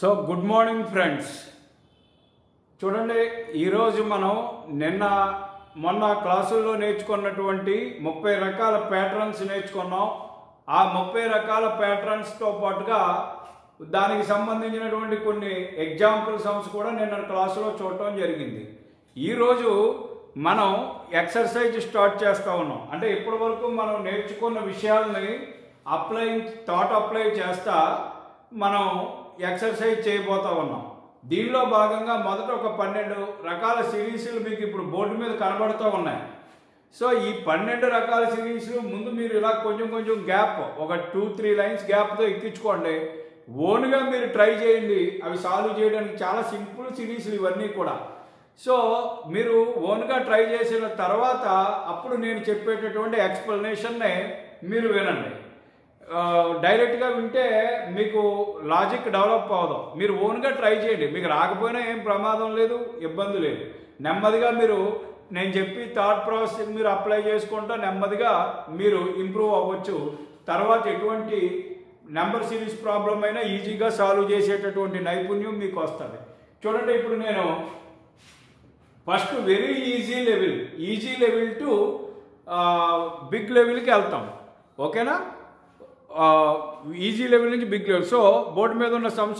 So good morning friends చూడండి ఈరోజు మనం నిన్న మొన్న క్లాసుల్లో నేర్చుకున్నటువంటి ముప్పై రకాల ప్యాటర్న్స్ నేర్చుకున్నాం ఆ ముప్పై రకాల ప్యాటర్న్స్తో పాటుగా దానికి సంబంధించినటువంటి కొన్ని ఎగ్జాంపుల్ సమ్స్ కూడా నిన్న క్లాసులో చూడటం జరిగింది ఈరోజు మనం ఎక్సర్సైజ్ స్టార్ట్ చేస్తూ ఉన్నాం అంటే ఇప్పటి వరకు మనం నేర్చుకున్న విషయాలని అప్లై థాట్ అప్లై చేస్తా మనం ఎక్సర్సైజ్ చేయబోతా ఉన్నాం దీనిలో భాగంగా మొదట ఒక పన్నెండు రకాల సిరీస్లు మీకు ఇప్పుడు బోర్డు మీద కనబడుతూ ఉన్నాయి సో ఈ పన్నెండు రకాల సిరీస్ ముందు మీరు ఇలా కొంచెం కొంచెం గ్యాప్ ఒక టూ త్రీ లైన్స్ గ్యాప్తో ఎక్కించుకోండి ఓన్గా మీరు ట్రై చేయండి అవి సాల్వ్ చేయడానికి చాలా సింపుల్ సిరీస్లు ఇవన్నీ కూడా సో మీరు ఓన్గా ట్రై చేసిన తర్వాత అప్పుడు నేను చెప్పేటటువంటి ఎక్స్ప్లెనేషన్నే మీరు వినండి ఆ, డైరెక్ట్గా వింటే మీకు లాజిక్ డెవలప్ అవ్వదు మీరు ఓన్గా ట్రై చేయండి మీకు రాకపోయినా ఏం ప్రమాదం లేదు ఇబ్బంది లేదు నెమ్మదిగా మీరు నేను చెప్పి థాట్ ప్రాసెస్ మీరు అప్లై చేసుకుంటా నెమ్మదిగా మీరు ఇంప్రూవ్ అవ్వచ్చు తర్వాత ఎటువంటి నెంబర్ సిరీస్ ప్రాబ్లం అయినా ఈజీగా సాల్వ్ చేసేటటువంటి నైపుణ్యం మీకు వస్తుంది చూడండి ఇప్పుడు నేను first very easy level easy level to big లెవెల్కి వెళ్తాం ఓకేనా ఈజీ లెవెల్ నుంచి బిగ్ లెవెల్ సో బోర్డు మీద ఉన్న సంస్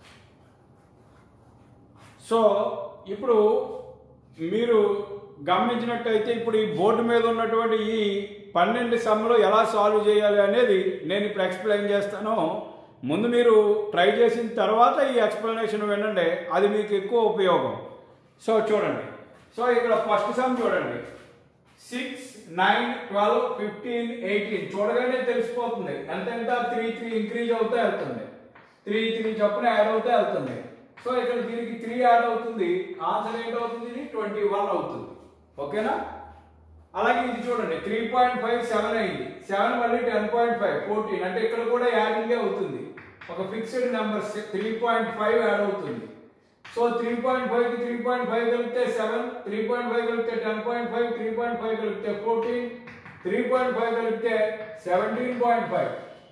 సో ఇప్పుడు మీరు గమనించినట్టయితే ఇప్పుడు ఈ బోర్డు మీద ఉన్నటువంటి ఈ పన్నెండు సమ్లో ఎలా సాల్వ్ చేయాలి అనేది నేను ఇప్పుడు ఎక్స్ప్లెయిన్ చేస్తాను ముందు మీరు ట్రై చేసిన తర్వాత ఈ ఎక్స్ప్లెనేషన్ వినండి అది మీకు ఎక్కువ ఉపయోగం సో చూడండి సో ఇక్కడ ఫస్ట్ సమ్ చూడండి six nine twelve fifteen eighteen చూడగానే తెలిసిపోతుంది ఎంత ఎంత త్రీ త్రీ ఇంక్రీజ్ అవుతే వెళ్తుంది త్రీ త్రీ చొప్పున యాడ్ అవుతే వెళ్తుంది సో ఇక్కడ దీనికి త్రీ యాడ్ అవుతుంది ఆన్సర్ ఏంటవుతుంది ట్వంటీ వన్ అవుతుంది ఓకేనా అలాగే ఇది చూడండి త్రీ పాయింట్ ఫైవ్ సెవెన్ అయింది సెవెన్ మళ్ళీ టెన్ పాయింట్ ఫైవ్ ఫోర్టీన్ అంటే ఇక్కడ కూడా యాడింగే అవుతుంది ఒక fixed number three point five add అవుతుంది సో త్రీ పాయింట్ ఫైవ్ కి త్రీ పాయింట్ ఫైవ్ కలిపితే సెవెన్ త్రీ పాయింట్ ఫైవ్ కలిపితే ten point five three point five కలిపితే ఫోర్టీన్ త్రీ పాయింట్ ఫైవ్ కలిపితే seventeen point five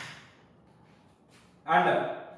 and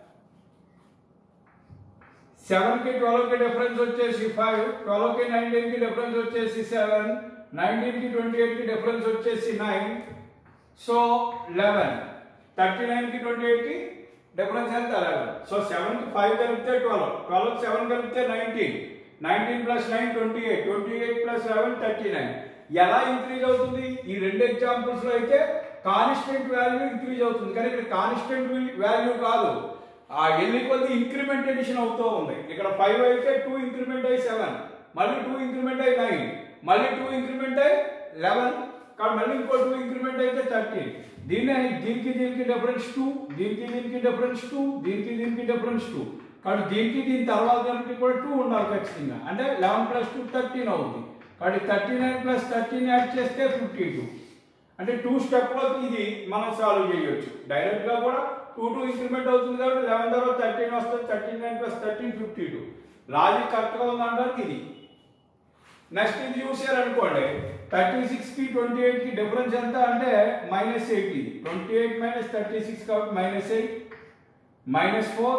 seven కి twelve కి difference వచ్చేసి five twelve కి నైన్టీన్ కి డిఫరెన్స్ వచ్చేసి సెవెన్ నైన్టీన్ కి ట్వంటీ ఎయిట్ కి డిఫరెన్స్ వచ్చేసి nine so eleven thirty nine కి ట్వంటీ ఎయిట్ కి డిఫరెన్స్ ఎంత లెవెన్ సో సెవెన్ కి ఫైవ్ కలిపితే ట్వెల్వ్ ట్వెల్వ్ కి సెవెన్ కలిపితే nineteen nineteen plus nine twenty eight twenty eight plus eleven thirty nine ఎలా ఇంక్రీజ్ అవుతుంది ఈ రెండు ఎగ్జాంపుల్స్ లో అయితే కాన్స్టెంట్ వాల్యూ ఇంక్రీజ్ అవుతుంది కానీ ఇక్కడ కాన్స్టెంట్ వాల్యూ కాదు ఆ ఎన్ని కొద్ది ఇంక్రిమెంట్ ఎడిషన్ అవుతూ ఉంది ఇక్కడ ఫైవ్ అయితే టూ ఇంక్రిమెంట్ అయ్యి సెవెన్ మళ్ళీ టూ ఇంక్రిమెంట్ అయ్యి నైన్ మళ్ళీ టూ ఇంక్రిమెంట్ అయ్యి లెవెన్ కానీ మళ్ళీ ఇంకో టూ ఇంక్రిమెంట్ అయితే థర్టీన్ దీన్ని దీనికి దీనికి డిఫరెన్స్ టూ దీనికి దీనికి డిఫరెన్స్ టూ దీనికి దీనికి డిఫరెన్స్ టూ కాబట్టి దీనికి దీని తర్వాత దానికి కూడా టూ ఉండాలి ఖచ్చితంగా అంటే లెవెన్ ప్లస్ టూ థర్టీన్ అవుతుంది కాబట్టి thirty nine plus thirteen add చేస్తే ఫిఫ్టీ టూ అంటే టూ స్టెప్లో ఇది మనం సాల్వ్ చేయొచ్చు డైరెక్ట్గా కూడా టూ టూ ఇంక్రిమెంట్ అవుతుంది కాబట్టి లెవెన్ తర్వాత థర్టీన్ వస్తుంది thirty nine plus thirteen fifty two logic కరెక్ట్గా ఉందంటారు ఇది నెక్స్ట్ ఇది చూసారనుకోండి థర్టీ సిక్స్ కి ట్వంటీ ఎయిట్ కి డిఫరెన్స్ ఎంత అంటే మైనస్ ఎయిట్ ఇది twenty eight minus thirty six కాబట్టి minus eight minus four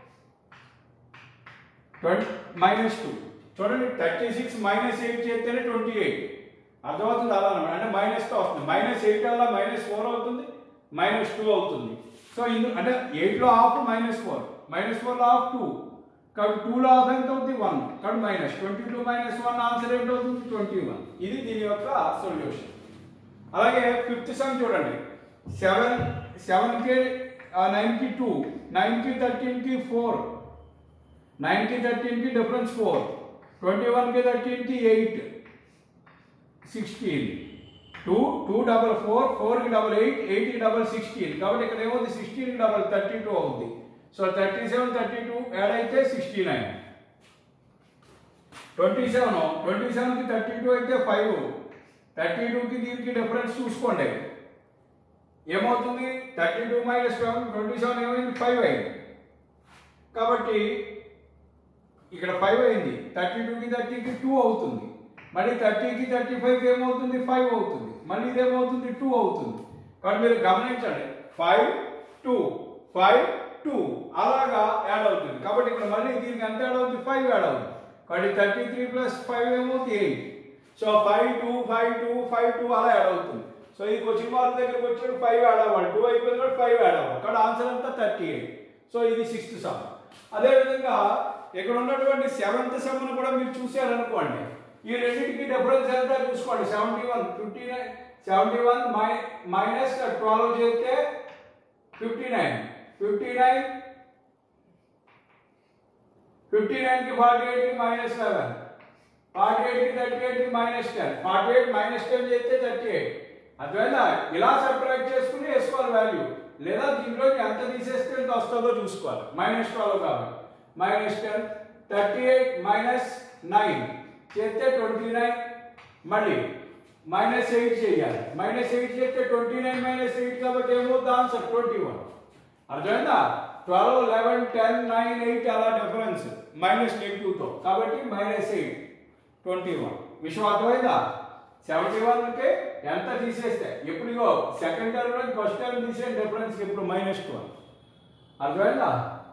twenty minus two చూడండి థర్టీ సిక్స్ మైనస్ ఎయిట్ చేస్తేనే ట్వంటీ ఎయిట్ అర్థమవుతుంది అలా అన్నమాట అంటే మైనస్తో వస్తుంది మైనస్ ఎయిట్ వల్ల మైనస్ ఫోర్ అవుతుంది మైనస్ టూ అవుతుంది సో ఇందు అంటే ఎయిట్లో హాఫ్ మైనస్ ఫోర్ మైనస్ ఫోర్లో హాఫ్ టూ కాబట్టి టూలో హాఫ్ ఎంత అవుతుంది వన్ కాబట్టి minus twenty two minus one answer ఏంటి అవుతుంది ట్వంటీ వన్ ఇది దీని యొక్క సొల్యూషన్ అలాగే ఫిఫ్త్ సమ్ చూడండి సెవెన్ సెవెన్కి నైన్కి టూ నైన్కి థర్టీన్కి ఫోర్ నైన్కి థర్టీన్కి డిఫరెన్స్ ఫోర్ ట్వంటీ వన్కి థర్టీన్కి eight sixteen two two double four ఫోర్కి డబల్ ఎయిట్ ఎయిట్కి డబల్ సిక్స్టీన్ కాబట్టి ఇక్కడ ఏమవుతుంది సిక్స్టీన్ డబల్ థర్టీ టూ అవుతుంది so thirty seven thirty two add అయితే sixty nine twenty seven twenty సెవెన్కి థర్టీ టూ అయితే ఫైవ్ థర్టీ టూకి దీనికి డిఫరెన్స్ చూసుకోండి ఏమవుతుంది thirty two minus seven twenty seven ఏమైంది ఫైవ్ అయింది కాబట్టి ఇక్కడ ఫైవ్ అయింది థర్టీ టూకి థర్టీకి టూ అవుతుంది మళ్ళీ థర్టీకి థర్టీ ఫైవ్కి ఏమవుతుంది ఫైవ్ అవుతుంది మళ్ళీ ఇదేమవుతుంది టూ అవుతుంది కాబట్టి మీరు గమనించండి ఫైవ్ టూ ఫైవ్ టూ అలాగా యాడ్ అవుతుంది కాబట్టి ఇక్కడ మళ్ళీ దీనికి ఎంత యాడ్ అవుతుంది ఫైవ్ యాడ్ అవుతుంది కాబట్టి థర్టీ త్రీ ప్లస్ ఫైవ్ ఏమవుతుంది eight so five two five two five two అలా యాడ్ అవుతుంది సో ఈ క్వశ్చన్ మార్క్ దగ్గరకు వచ్చాడు ఫైవ్ యాడ్ అవ్వాలి టూ అయిపోయింది కూడా ఫైవ్ యాడ్ అవ్వాలి ఇక్కడ ఆన్సర్ అంతా థర్టీ ఎయిట్ సో ఇది సిక్స్త్ సమ్ అదేవిధంగా ఇక్కడ ఉన్నటువంటి సెవెంత్ సమ్ను కూడా మీరు చూసారనుకోండి ఈ రెండింటికి డిఫరెన్స్ ఎంత చూసుకోండి seventy one fifty nine seventy one మై మైనస్ ట్వెల్వ్ చేస్తే fifty nine fifty nine fifty నైన్కి ఫార్టీ ఎయిట్కి మైనస్ లెవెన్ ఫార్టీ ఎయిట్కి థర్టీ ఎయిట్కి minus ten forty eight minus ten చేస్తే థర్టీ ఎయిట్ అర్థమైందా ఇలా సపరేట్ చేసుకుని వేసుకోవాలి వాల్యూ లేదా దీంట్లో ఎంత తీసేస్తే ఎంత వస్తుందో చూసుకోవాలి మైనస్ ట్వెల్వ్ కాబట్టి minus ten thirty eight minus nine చేస్తే ట్వంటీ నైన్ మళ్ళీ మైనస్ ఎయిట్ చేయాలి మైనస్ ఎయిట్ చేస్తే ట్వంటీ నైన్ మైనస్ ఎయిట్ కాబట్టి ఏమవుతుంది ఆన్సర్ ట్వంటీ వన్ అర్థమైందా twelve eleven ten nine eight అలా డిఫరెన్స్ మైనస్ నెగిటివ్తో కాబట్టి మైనస్ ఎయిట్ ట్వంటీ వన్ విషయం అర్థమైందా సెవెంటీ వన్కి ఎంత తీసేస్తే ఎప్పుడుగో సెకండ్ టర్మ్ నుంచి ఫస్ట్ టర్మ్ తీసే డిఫరెన్స్ ఇప్పుడు మైనస్ ట్వెల్వ్ అర్థమైందా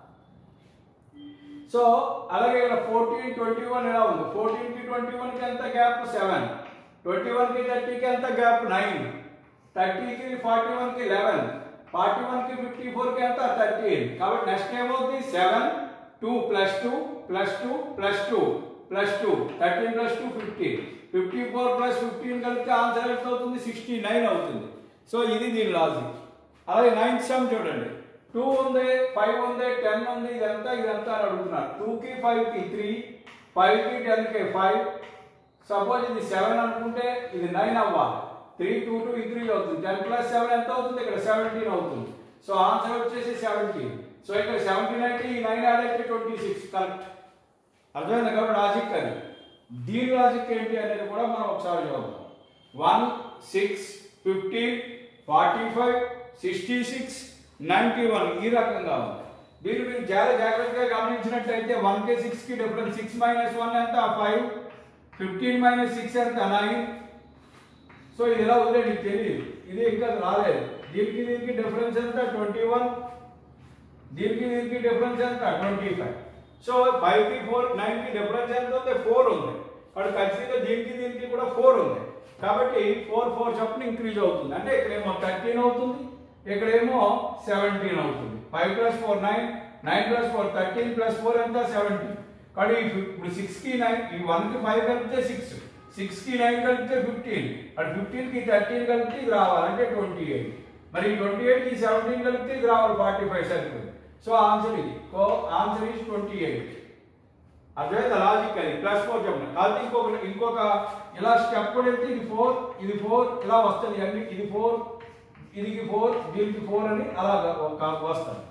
సో అలాగే ఇక్కడ ఫోర్టీన్ ట్వంటీ వన్ ఎలా ఉంది ఫోర్టీన్ కి ట్వంటీ వన్ కి ఎంత గ్యాప్ సెవెన్ ట్వంటీ వన్ కి థర్టీకి ఎంత గ్యాప్ నైన్ థర్టీకి ఫార్టీ వన్ కి లెవెన్ ఫార్టీ వన్ కి ఫిఫ్టీ ఫోర్ కి ఎంత థర్టీన్ కాబట్టి నెక్స్ట్ ఏమవుతుంది seven two plus two plus two plus two plus two thirteen plus two fifteen fifty four plus fifteen కలిపితే ఆన్సర్ ఎంత అవుతుంది సిక్స్టీ నైన్ అవుతుంది సో ఇది దీని లాజిక్ అలాగే నైన్త్ సమ్ చూడండి టూ ఉంది ఫైవ్ ఉంది టెన్ ఉంది ఇదంతా ఇదంతా అని అడుగుతున్నారు టూకి ఫైవ్కి త్రీ ఫైవ్కి టెన్కి ఫైవ్ సపోజ్ ఇది సెవెన్ అనుకుంటే ఇది నైన్ అవ్వాలి త్రీ టూ టూ ఇంక్రీజ్ అవుతుంది టెన్ ప్లస్ సెవెన్ ఎంత అవుతుంది ఇక్కడ సెవెంటీన్ అవుతుంది సో ఆన్సర్ వచ్చేసి సెవెంటీన్ సో ఇక్కడ సెవెంటీన్ అయితే ఈ నైన్ యాడ్ అయితే ట్వంటీ సిక్స్ కరెక్ట్ అర్థమైంది కాబట్టి లాజిక్ అది దీని లాజిక్ ఏంటి అనేది కూడా మనం ఒకసారి చూద్దాం one six fifteen forty five sixty six ninety one ఈ రకంగా ఉంది దీన్ని మీరు చాలా జాగ్రత్తగా గమనించినట్టయితే వన్ కి సిక్స్ కి డిఫరెన్స్ సిక్స్ మైనస్ వన్ ఎంత ఫైవ్ ఫిఫ్టీన్ మైనస్ సిక్స్ ఎంత నైన్ సో ఇది ఎలా వదిలే నీకు తెలియదు ఇది ఇంకా రాలేదు దీనికి దీనికి డిఫరెన్స్ ఎంత ట్వంటీ వన్ దీనికి దీనికి డిఫరెన్స్ ఎంత ట్వంటీ ఫైవ్ సో ఫైవ్ కి ఫోర్ నైన్ కి డిఫరెన్స్ ఎంత ఉంది ఫోర్ ఉంది కాబట్టి ఖచ్చితంగా దీనికి దీనికి కూడా ఫోర్ ఉంది కాబట్టి ఫోర్ ఫోర్ చొప్పున ఇంక్రీజ్ అవుతుంది అంటే ఇక్కడేమో థర్టీన్ అవుతుంది ఇక్కడేమో సెవెంటీన్ అవుతుంది five plus four nine nine plus four thirteen plus four ఎంత సెవెంటీన్ కాబట్టి ఈ ఫిఫ్- ఇప్పుడు సిక్స్ కి నైన్ ఈ వన్ కి ఫైవ్ కలిపితే సిక్స్ సిక్స్ కి నైన్ కలిపితే ఫిఫ్టీన్ అటు ఫిఫ్టీన్ కి థర్టీన్ కలిపితే ఇది రావాలి అంటే ట్వంటీ ఎయిట్ మరి ట్వంటీ ఎయిట్ కి సెవెంటీన్ కలిపితే ఇది రావాలి ఫార్టీ ఫైవ్ సరిపోయింది సో ఆన్సర్ ఇది ఆన్సర్ ఈజ్ ట్వంటీ ఎయిట్ అర్థమైంది లాజిక్ అది ప్లస్ ఫోర్ చెప్పండి కాబట్టి ఇంకొక ఇంకొక ఇలా స్టెప్ వెళ్తే ఇది ఫోర్ ఇది ఫోర్ ఇలా వస్తుంది అన్ని ఇది ఫోర్ ఇది ఫోర్ దీనికి ఫోర్ అని అలా వస్తుంది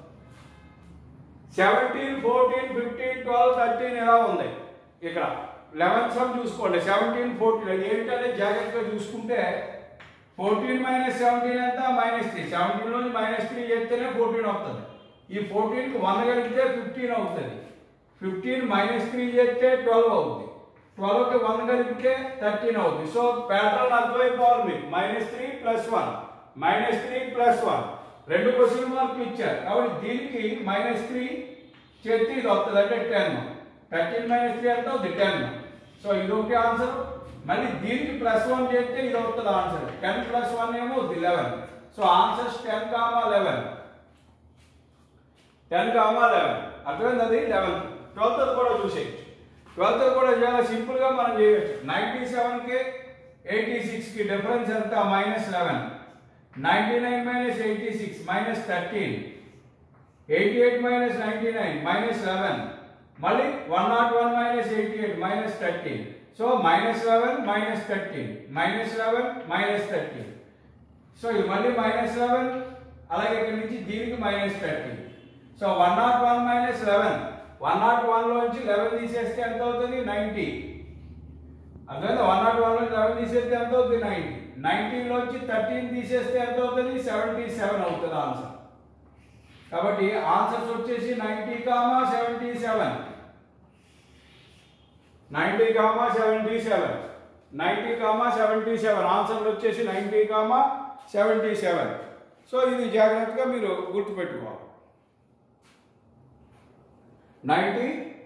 seventeen fourteen fifteen twelve thirteen ఎలా ఉంది ఇక్కడ లెవెన్ సమ్ చూసుకోండి సెవెంటీన్ ఫోర్టీన్ అది ఏంటంటే జాగ్రత్తగా చూసుకుంటే ఫోర్టీన్ మైనస్ సెవెంటీన్ ఎంత మైనస్ త్రీ సెవెంటీన్ నుంచి మైనస్ త్రీ చేస్తేనే ఫోర్టీన్ వస్తుంది ఈ ఫోర్టీన్కి వన్ కలిపితే ఫిఫ్టీన్ అవుతుంది ఫిఫ్టీన్ మైనస్ త్రీ చేస్తే ట్వెల్వ్ అవుతుంది ట్వెల్వ్కి వన్ కలిపితే థర్టీన్ అవుతుంది సో ప్యాటర్న్ అర్థమైపోవాలి మీకు minus three plus one minus three plus one రెండు క్వశ్చన్ మార్కులు ఇచ్చారు కాబట్టి దీనికి మైనస్ త్రీ చేస్తే ఇది వస్తుంది అంటే టెన్ థర్టీన్ మైనస్ త్రీ అంటే అవుతుంది టెన్ సో ఇది ఒకటి ఆన్సర్ మళ్ళీ దీనికి ప్లస్ వన్ చేస్తే ఇది అవుతుంది ఆన్సర్ టెన్ ప్లస్ వన్ ఏమో అవుతుంది eleven so answers ten comma eleven ten comma eleven అర్థమైంది అది లెవెన్ ట్వెల్త్ కూడా చూసేయచ్చు ట్వెల్త్ కూడా చాలా సింపుల్ గా మనం చేయవచ్చు నైన్టీ సెవెన్ కి ఎయిటీ సిక్స్ కి డిఫరెన్స్ ఎంత minus eleven ninety nine minus eighty six minus thirteen eighty eight minus ninety nine minus eleven మళ్ళీ one nought one minus eighty eight minus thirteen so minus eleven minus thirteen minus eleven minus thirteen so ఇది మళ్ళీ minus eleven అలాగే ఇక్కడ నుంచి దీనికి minus thirteen so one nought one minus eleven one nought one లోంచి eleven తీసేస్తే ఎంత అవుతుంది నైంటీ అర్థమైందా వన్ నాట్ వన్ లోంచి లెవెన్ తీసేస్తే ఎంత అవుతుంది నైంటీ నైన్టీన్ లోంచి థర్టీన్ తీసేస్తే ఎంత అవుతుంది సెవెంటీ సెవెన్ అవుతుంది ఆన్సర్ కాబట్టి ఆన్సర్స్ వచ్చేసి ninety comma seventy seven ninety comma seventy seven ninety comma seventy seven answer వచ్చేసి ninety comma seventy seven so ఇది జాగ్రత్తగా మీరు గుర్తుపెట్టుకోవాలి ninety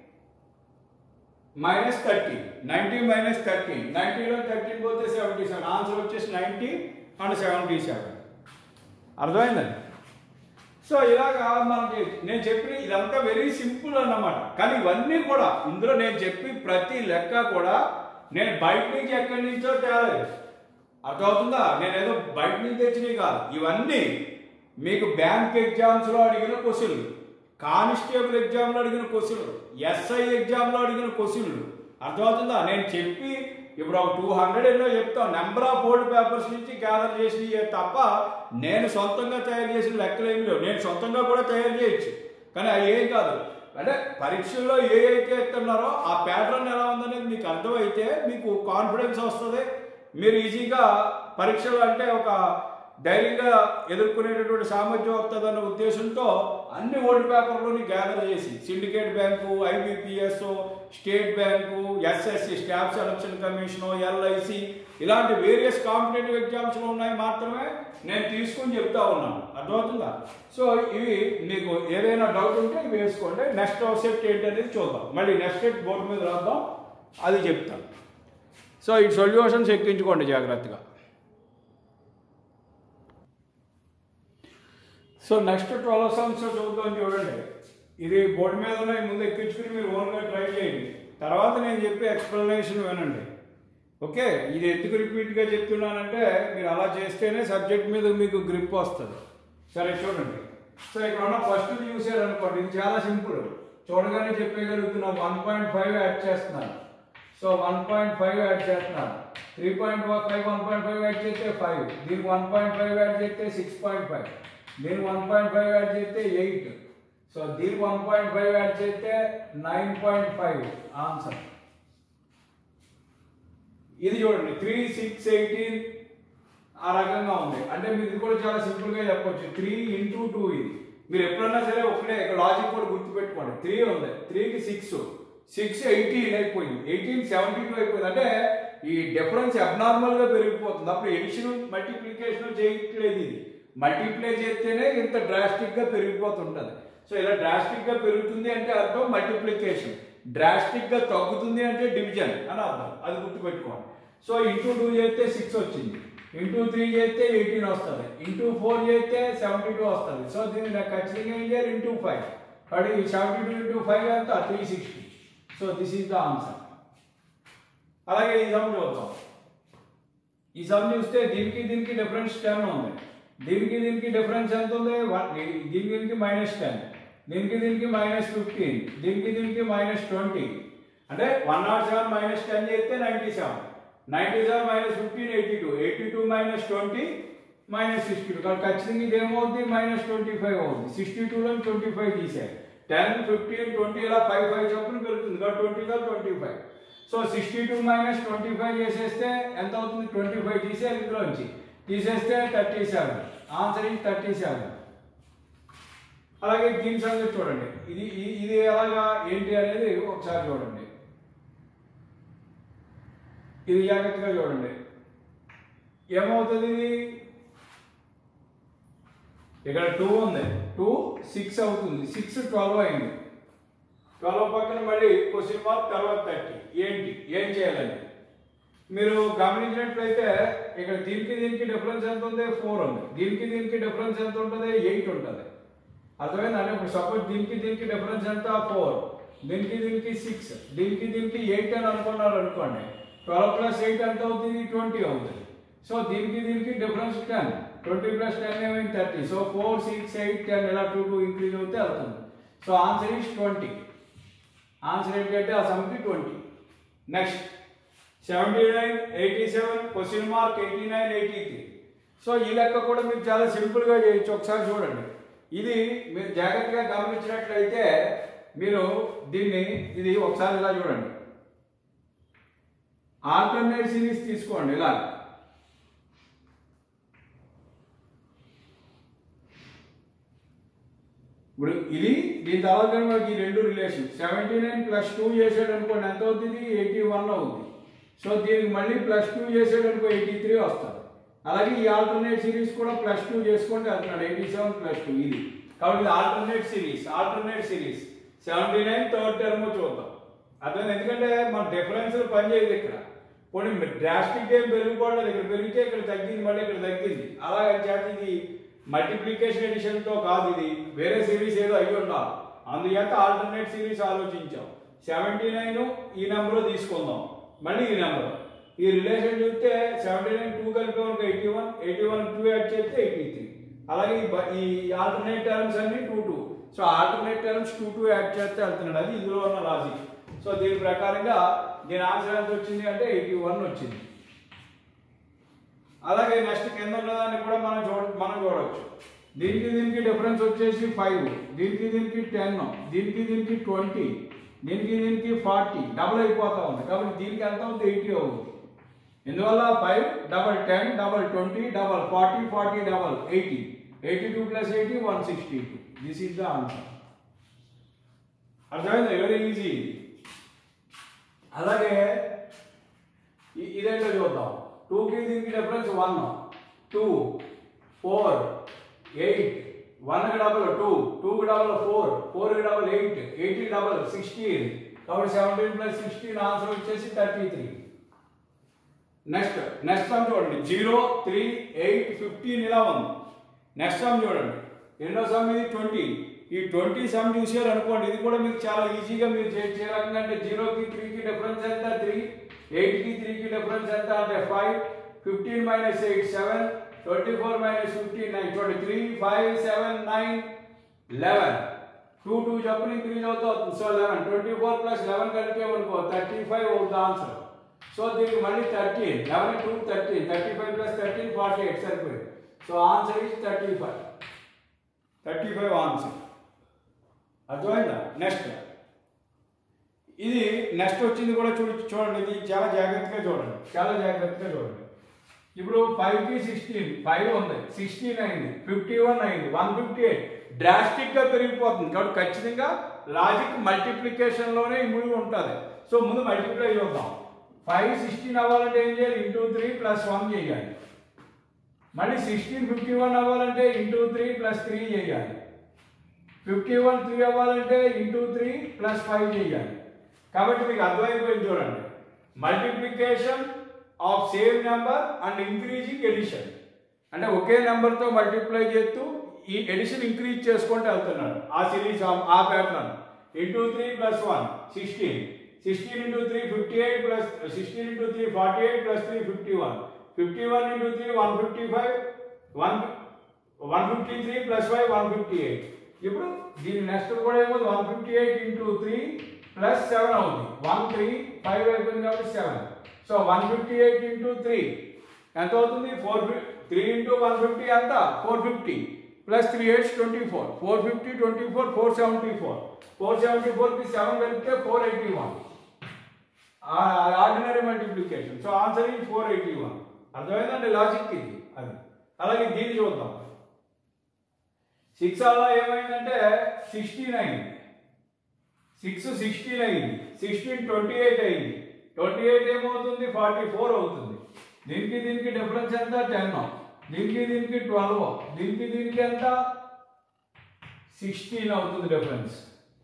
minus thirty ninety minus thirty నైంటీలో థర్టీన్ పోతే సెవెంటీ సెవెన్ ఆన్సర్ వచ్చేసి నైంటీ అండ్ సెవెంటీ సెవెన్ అర్థమైందండి so ఇలాగా మనకి నేను చెప్పిన ఇదంతా వెరీ సింపుల్ అన్నమాట కానీ ఇవన్నీ కూడా ఇందులో నేను చెప్పి ప్రతి లెక్క కూడా నేను బయట నుంచి ఎక్కడి నుంచో తేలేదు అర్థమవుతుందా నేను ఏదో బయట నుంచి తెచ్చినవి కాదు ఇవన్నీ మీకు బ్యాంక్ ఎగ్జామ్స్లో అడిగిన క్వశ్చన్లు కానిస్టేబుల్ ఎగ్జామ్లో అడిగిన క్వశ్చన్లు ఎస్ఐ ఎగ్జామ్లో అడిగిన క్వశ్చన్లు అర్థమవుతుందా నేను చెప్పి ఇప్పుడు ఒక టూ హండ్రెడ్ ఎన్నో చెప్తాను నెంబర్ ఆఫ్ ఓల్డ్ పేపర్స్ నుంచి గ్యాదర్ చేసినవి తప్ప నేను సొంతంగా తయారు చేసిన లెక్కలు ఏమి లేవు నేను సొంతంగా కూడా తయారు చేయొచ్చు కానీ అవి ఏం కాదు అంటే పరీక్షల్లో ఏ అయితే ఎత్తున్నారో ఆ ప్యాటర్న్ ఎలా ఉందనేది మీకు అర్థమైతే మీకు కాన్ఫిడెన్స్ వస్తుంది మీరు ఈజీగా పరీక్షలు అంటే ఒక ధైర్యంగా ఎదుర్కొనేటటువంటి సామర్థ్యం వస్తుందన్న ఉద్దేశంతో అన్ని ఓల్డ్ పేపర్లోని గ్యాదర్ చేసి Syndicate Bank IBPS State Bank SSC staff selection commission LIC ఇలాంటి వేరియస్ కాంపిటేటివ్ ఎగ్జామ్స్లో ఉన్నాయి మాత్రమే నేను తీసుకొని చెప్తా ఉన్నాను అర్థమవుతుందా సో ఇవి మీకు ఏదైనా డౌట్ ఉంటే ఇవి వేసుకోండి నెక్స్ట్ సెట్ ఏంటి అనేది చూద్దాం మళ్ళీ నెక్స్ట్ సెట్ బోర్డు మీద రాద్దాం అది చెప్తాను సో ఈ సొల్యూషన్స్ ఎక్కించుకోండి జాగ్రత్తగా సో నెక్స్ట్ ట్వెల్వ్ సమ్స్ చూద్దాం చూడండి ఇది బోర్డు మీద ఉన్నాయి ముందు ఎక్కించుకుని మీరు ఓన్గా ట్రై చేయండి తర్వాత నేను చెప్పే ఎక్స్ప్లెనేషన్ వినండి ఓకే ఇది ఎందుకు రిపీట్గా చెప్తున్నానంటే మీరు అలా చేస్తేనే సబ్జెక్ట్ మీద మీకు గ్రిప్ వస్తుంది సరే చూడండి సో ఇక్కడ ఉన్న ఫస్ట్ చూసారనుకోండి ఇది చాలా సింపుల్ చూడగానే చెప్పేయగలుగుతున్నాం వన్ పాయింట్ ఫైవ్ యాడ్ చేస్తున్నాను so one point five add చేస్తున్నాను three point five one point five add చేస్తే ఫైవ్ దీనికి వన్ పాయింట్ ఫైవ్ యాడ్ చేస్తే సిక్స్ పాయింట్ ఫైవ్ దీనికి వన్ పాయింట్ ఫైవ్ యాడ్ చేస్తే ఎయిట్ సో దీనికి వన్ పాయింట్ ఫైవ్ యాడ్ చేస్తే nine point five answer ఇది చూడండి త్రీ సిక్స్ ఎయిటీన్ ఆ రకంగా ఉంది అంటే మీరు ఇది కూడా చాలా సింపుల్గా చెప్పొచ్చు త్రీ ఇంటూ టూ ఇది మీరు ఎప్పుడన్నా సరే ఒకటే ఇక్కడ లాజిక్ కూడా గుర్తుపెట్టుకోండి త్రీ ఉంది త్రీకి సిక్స్ సిక్స్ ఎయిటీన్ అయిపోయింది ఎయిటీన్ సెవెంటీ టూ అయిపోయింది అంటే ఈ డిఫరెన్స్ అబ్నార్మల్ గా పెరిగిపోతుంది అప్పుడు ఎడిషన్ మల్టిప్లికేషన్ చేయట్లేదు ఇది మల్టిప్లై చేస్తేనే ఇంత డ్రాస్టిక్ గా పెరిగిపోతుంటది సో ఇలా డ్రాస్టిక్ గా పెరుగుతుంది అంటే అర్థం మల్టిప్లికేషన్ డ్రాస్టిక్ గా తగ్గుతుంది అంటే డివిజన్ అని అర్థం అది గుర్తుపెట్టుకోండి సో ఇంటూ టూ చేస్తే సిక్స్ వచ్చింది ఇంటూ త్రీ చేస్తే ఎయిటీన్ వస్తుంది ఇంటూ ఫోర్ చేస్తే సెవెంటీ టూ వస్తుంది సో దీన్ని నాకు ఖచ్చితంగా ఏం చేయాలి ఇంటూ ఫైవ్ కాబట్టి సెవెంటీ టూ ఇంటూ ఫైవ్ ఎంత three sixty so this is the answer అలాగే ఈ సమ్ చూద్దాం ఈ సమ్ చూస్తే దీనికి దీనికి డిఫరెన్స్ టెన్ ఉంది దీనికి దీనికి డిఫరెన్స్ ఎంత ఉంది వన్ దీనికి దీనికి మైనస్ టెన్ దీనికి దీనికి మైనస్ ఫిఫ్టీన్ దీనికి దీనికి మైనస్ ట్వంటీ అంటే one nought seven minus ten చేస్తే ninety seven ninety seven minus fifteen eighty two eighty two minus twenty minus sixty two కాబట్టి ఖచ్చితంగా ఇది ఏమవుతుంది మైనస్ ట్వంటీ ఫైవ్ అవుతుంది సిక్స్టీ టూలో ట్వంటీ ఫైవ్ తీసాయి టెన్ ఫిఫ్టీన్ ట్వంటీ ఇలా ఫైవ్ ఫైవ్ చొప్పున పెరుగుతుంది కాబట్టి ట్వంటీలో twenty five so sixty two minus twenty five చేసేస్తే ఎంత అవుతుంది ట్వంటీ ఫైవ్ తీసేయాలి ఇందులోంచి తీసేస్తే thirty seven answer is thirty seven అలాగే దీని సంగతి చూడండి ఇది ఇ- ఇది ఎలాగా ఏంటి అనేది ఒకసారి చూడండి ఇది జాగ్రత్తగా చూడండి ఏమవుతుంది ఇది ఇక్కడ టూ ఉంది టూ సిక్స్ అవుతుంది సిక్స్ ట్వెల్వ్ అయింది ట్వెల్వ్ పక్కన మళ్ళీ క్వశ్చన్ మార్క్ తర్వాత థర్టీ ఏంటి ఏం చేయాలండి మీరు గమనించినట్లయితే ఇక్కడ దీనికి దీనికి డిఫరెన్స్ ఎంత ఉంది ఫోర్ ఉంది దీనికి దీనికి డిఫరెన్స్ ఎంత ఉంటుంది ఎయిట్ ఉంటుంది అర్థమైందండి ఇప్పుడు సపోజ్ దీనికి దీనికి డిఫరెన్స్ ఎంత ఫోర్ దీనికి దీనికి సిక్స్ దీనికి దీనికి ఎయిట్ అని అనుకున్నారు అనుకోండి ట్వెల్వ్ ప్లస్ ఎయిట్ ఎంత అవుతుంది ట్వంటీ అవుతుంది సో దీనికి దీనికి difference ten twenty plus ten ఏమైంది thirty so four six eight ten ఇలా టూ టూ ఇంక్రీజ్ అవుతే అవుతుంది so answer is twenty answer ఏంటంటే ఆ సమ్కి twenty next seventy nine eighty seven question mark eighty nine eighty three so ఈ లెక్క కూడా మీరు చాలా సింపుల్గా చేయొచ్చు ఒకసారి చూడండి ఇది మీరు జాగ్రత్తగా గమనించినట్లయితే మీరు దీన్ని ఇది ఒకసారి ఇలా చూడండి ఆల్టర్నేట్ సిరీస్ తీసుకోండి ఇలా ఇప్పుడు ఇది దీని తర్వాత మనకి ఈ రెండు relation seventy nine plus two చేసాడు అనుకోండి ఎంత అవుతుంది ఎయిటీ వన్ అవుతుంది సో దీనికి మళ్ళీ ప్లస్ టూ చేసాడు అనుకో ఎయిటీ త్రీ వస్తుంది అలాగే ఈ ఆల్టర్నేట్ సిరీస్ కూడా ప్లస్ టూ చేసుకుంటే వెళ్తున్నాడు ఎయిటీ సెవెన్ ప్లస్ టూ ఇది కాబట్టి ఇది alternate series alternate series seventy nine third term చూద్దాం అదే ఎందుకంటే మన డిఫరెన్స్ పనిచేయదు ఇక్కడ పోనీ డ్రాస్టిక్ ఏం పెరిగిపోవడం ఇక్కడ పెరిగితే ఇక్కడ తగ్గింది మళ్ళీ ఇక్కడ తగ్గింది అలా చేత ఇది మల్టిప్లికేషన్ ఎడిషన్ తో కాదు ఇది వేరే సిరీస్ ఏదో అయ్యి ఉండాలి అందుచేత ఆల్టర్నేట్ సిరీస్ ఆలోచించాం సెవెంటీ నైన్ ఈ నెంబర్ తీసుకుందాం మళ్ళీ ఈ నెంబర్ ఈ రిలేషన్ చూస్తే సెవెంటీ నైన్ టూ కలిపే వరకు eighty one eighty one two add చేస్తే ఎయిటీ త్రీ అలాగే ఈ బ- ఈ ఆల్టర్నేట్ టర్మ్స్ అన్ని two two so alternate terms two two add చేస్తే వెళ్తున్నాడు అది ఇందులో ఉన్న లాజిక్ సో దీని ప్రకారంగా దీని ఆన్సర్ ఎంత వచ్చింది అంటే ఎయిటీ వన్ వచ్చింది అలాగే నెక్స్ట్ కింద ఉన్నదాన్ని కూడా మనం చూడ మనం చూడవచ్చు దీనికి దీనికి డిఫరెన్స్ వచ్చేసి ఫైవ్ దీనికి దీనికి టెన్ దీనికి దీనికి ట్వంటీ దీనికి దీనికి ఫార్టీ డబుల్ అయిపోతా ఉంది కాబట్టి దీనికి ఎంత అవుతుంది ఎయిటీ అవుతుంది ఇందువల్ల five double ten double twenty double forty forty double eighty eighty two plus eighty one sixty two this is the answer అర్థమైంది వెరీ ఈజీ అలాగే ఇ- ఇదేంటో చూద్దాం టూకి దీనికి difference one two four eight వన్కి డబల్ టూ టూకి డబల్ ఫోర్ ఫోర్కి double eight eighty double sixteen కాబట్టి సెవెంటీన్ ప్లస్ సిక్స్టీన్ ఆన్సర్ వచ్చేసి thirty three next next sum చూడండి జీరో త్రీ ఎయిట్ ఫిఫ్టీన్ ఇలా ఉంది నెక్స్ట్ సమ్ చూడండి ఎన్నో సమ్ ఇది ట్వంటీ ఈ ట్వంటీ సమ్ చూసారు అనుకోండి ఇది కూడా మీకు చాలా ఈజీగా మీరు చే- చే రకంగా అంటే జీరోకి త్రీకి డిఫరెన్స్ ఎంత త్రీ ఎయిట్కి త్రీకి డిఫరెన్స్ ఎంత అంటే five fifteen minus eight seven twenty four minus fifteen nine twenty three five seven nine eleven two two చెప్పని ఇంక్రీజ్ అవుతూ అవుతుంది so eleven twenty four plus eleven కలిపే అనుకో థర్టీ ఫైవ్ అవుతుంది ఆన్సర్ సో దీనికి మళ్ళీ thirteen eleven two thirteen thirty five plus thirteen forty eight సరిపోయింది so answer is thirty five thirty five answer అర్థమైందా నెక్స్ట్ ఇది నెక్స్ట్ వచ్చింది కూడా చూడ చూడండి ఇది చాలా జాగ్రత్తగా చూడండి చాలా జాగ్రత్తగా చూడండి ఇప్పుడు ఫైవ్ కి సిక్స్టీన్ ఫైవ్ ఉంది సిక్స్టీన్ అయింది ఫిఫ్టీ వన్ అయింది వన్ ఫిఫ్టీ ఎయిట్ డ్రాస్టిక్ గా పెరిగిపోతుంది కాబట్టి ఖచ్చితంగా లాజిక్ మల్టిప్లికేషన్ లోనే ఇముడి ఉంటుంది సో ముందు మల్టిప్లై చూద్దాం ఫైవ్ సిక్స్టీన్ అవ్వాలంటే ఏం చేయాలి ఇంటూ త్రీ ప్లస్ వన్ చేయాలి మళ్ళీ సిక్స్టీన్ ఫిఫ్టీ వన్ అవ్వాలంటే ఇంటూ త్రీ ప్లస్ త్రీ చేయాలి ఫిఫ్టీ వన్ త్రీ అవ్వాలంటే ఇంటూ త్రీ ప్లస్ ఫైవ్ చేయాలి కాబట్టి మీకు అర్థమైపోయింది చూడండి multiplication of same number and increasing addition అంటే ఒకే నెంబర్తో మల్టిప్లై చేస్తూ ఈ ఎడిషన్ ఇంక్రీజ్ చేసుకుంటూ వెళ్తున్నాడు ఆ సిరీస్ ఆ pattern into three plus one sixteen sixteen into three fifty eight plus sixteen into three forty eight plus three fifty one fifty one into three one fifty five one one fifty three plus five one fifty eight ఇప్పుడు దీని next కూడా ఏమో one fifty eight into three plus seven అవుతుంది one three five అయిపోయింది కాబట్టి seven so one fifty eight into three ఎంత అవుతుంది four three into one fifty ఎంత four fifty plus three eights twenty four four fifty twenty four four seventy four four seventy ఫోర్కి seven కలిపితే four eighty one ordinary multiplication so answer ఈ four eighty one అర్థమైందండి logic ఇది అది అలాగే దీన్ని చూద్దాం సిక్స్ అలా ఏమైందంటే సిక్స్టీన్ అయింది సిక్స్ సిక్స్టీన్ అయింది సిక్స్టీన్ ట్వంటీ ఎయిట్ అయింది ట్వంటీ ఎయిట్ ఏమవుతుంది ఫార్టీ ఫోర్ అవుతుంది దీనికి దీనికి డిఫరెన్స్ ఎంత టెన్ దీనికి దీనికి ట్వెల్వ్ దీనికి దీనికి ఎంత సిక్స్టీన్ అవుతుంది డిఫరెన్స్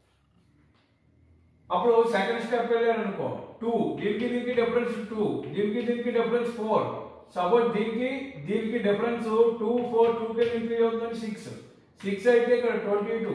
అప్పుడు సెకండ్ స్టెప్ వెళ్ళారు అనుకో టూ దీనికి దీనికి డిఫరెన్స్ టూ దీనికి దీనికి డిఫరెన్స్ ఫోర్ సపోజ్ దీనికి దీనికి డిఫరెన్స్ టూ ఫోర్ టూ కి ఇంక్రీజ్ అవుతుంది సిక్స్ సిక్స్ అయితే ఇక్కడ twenty two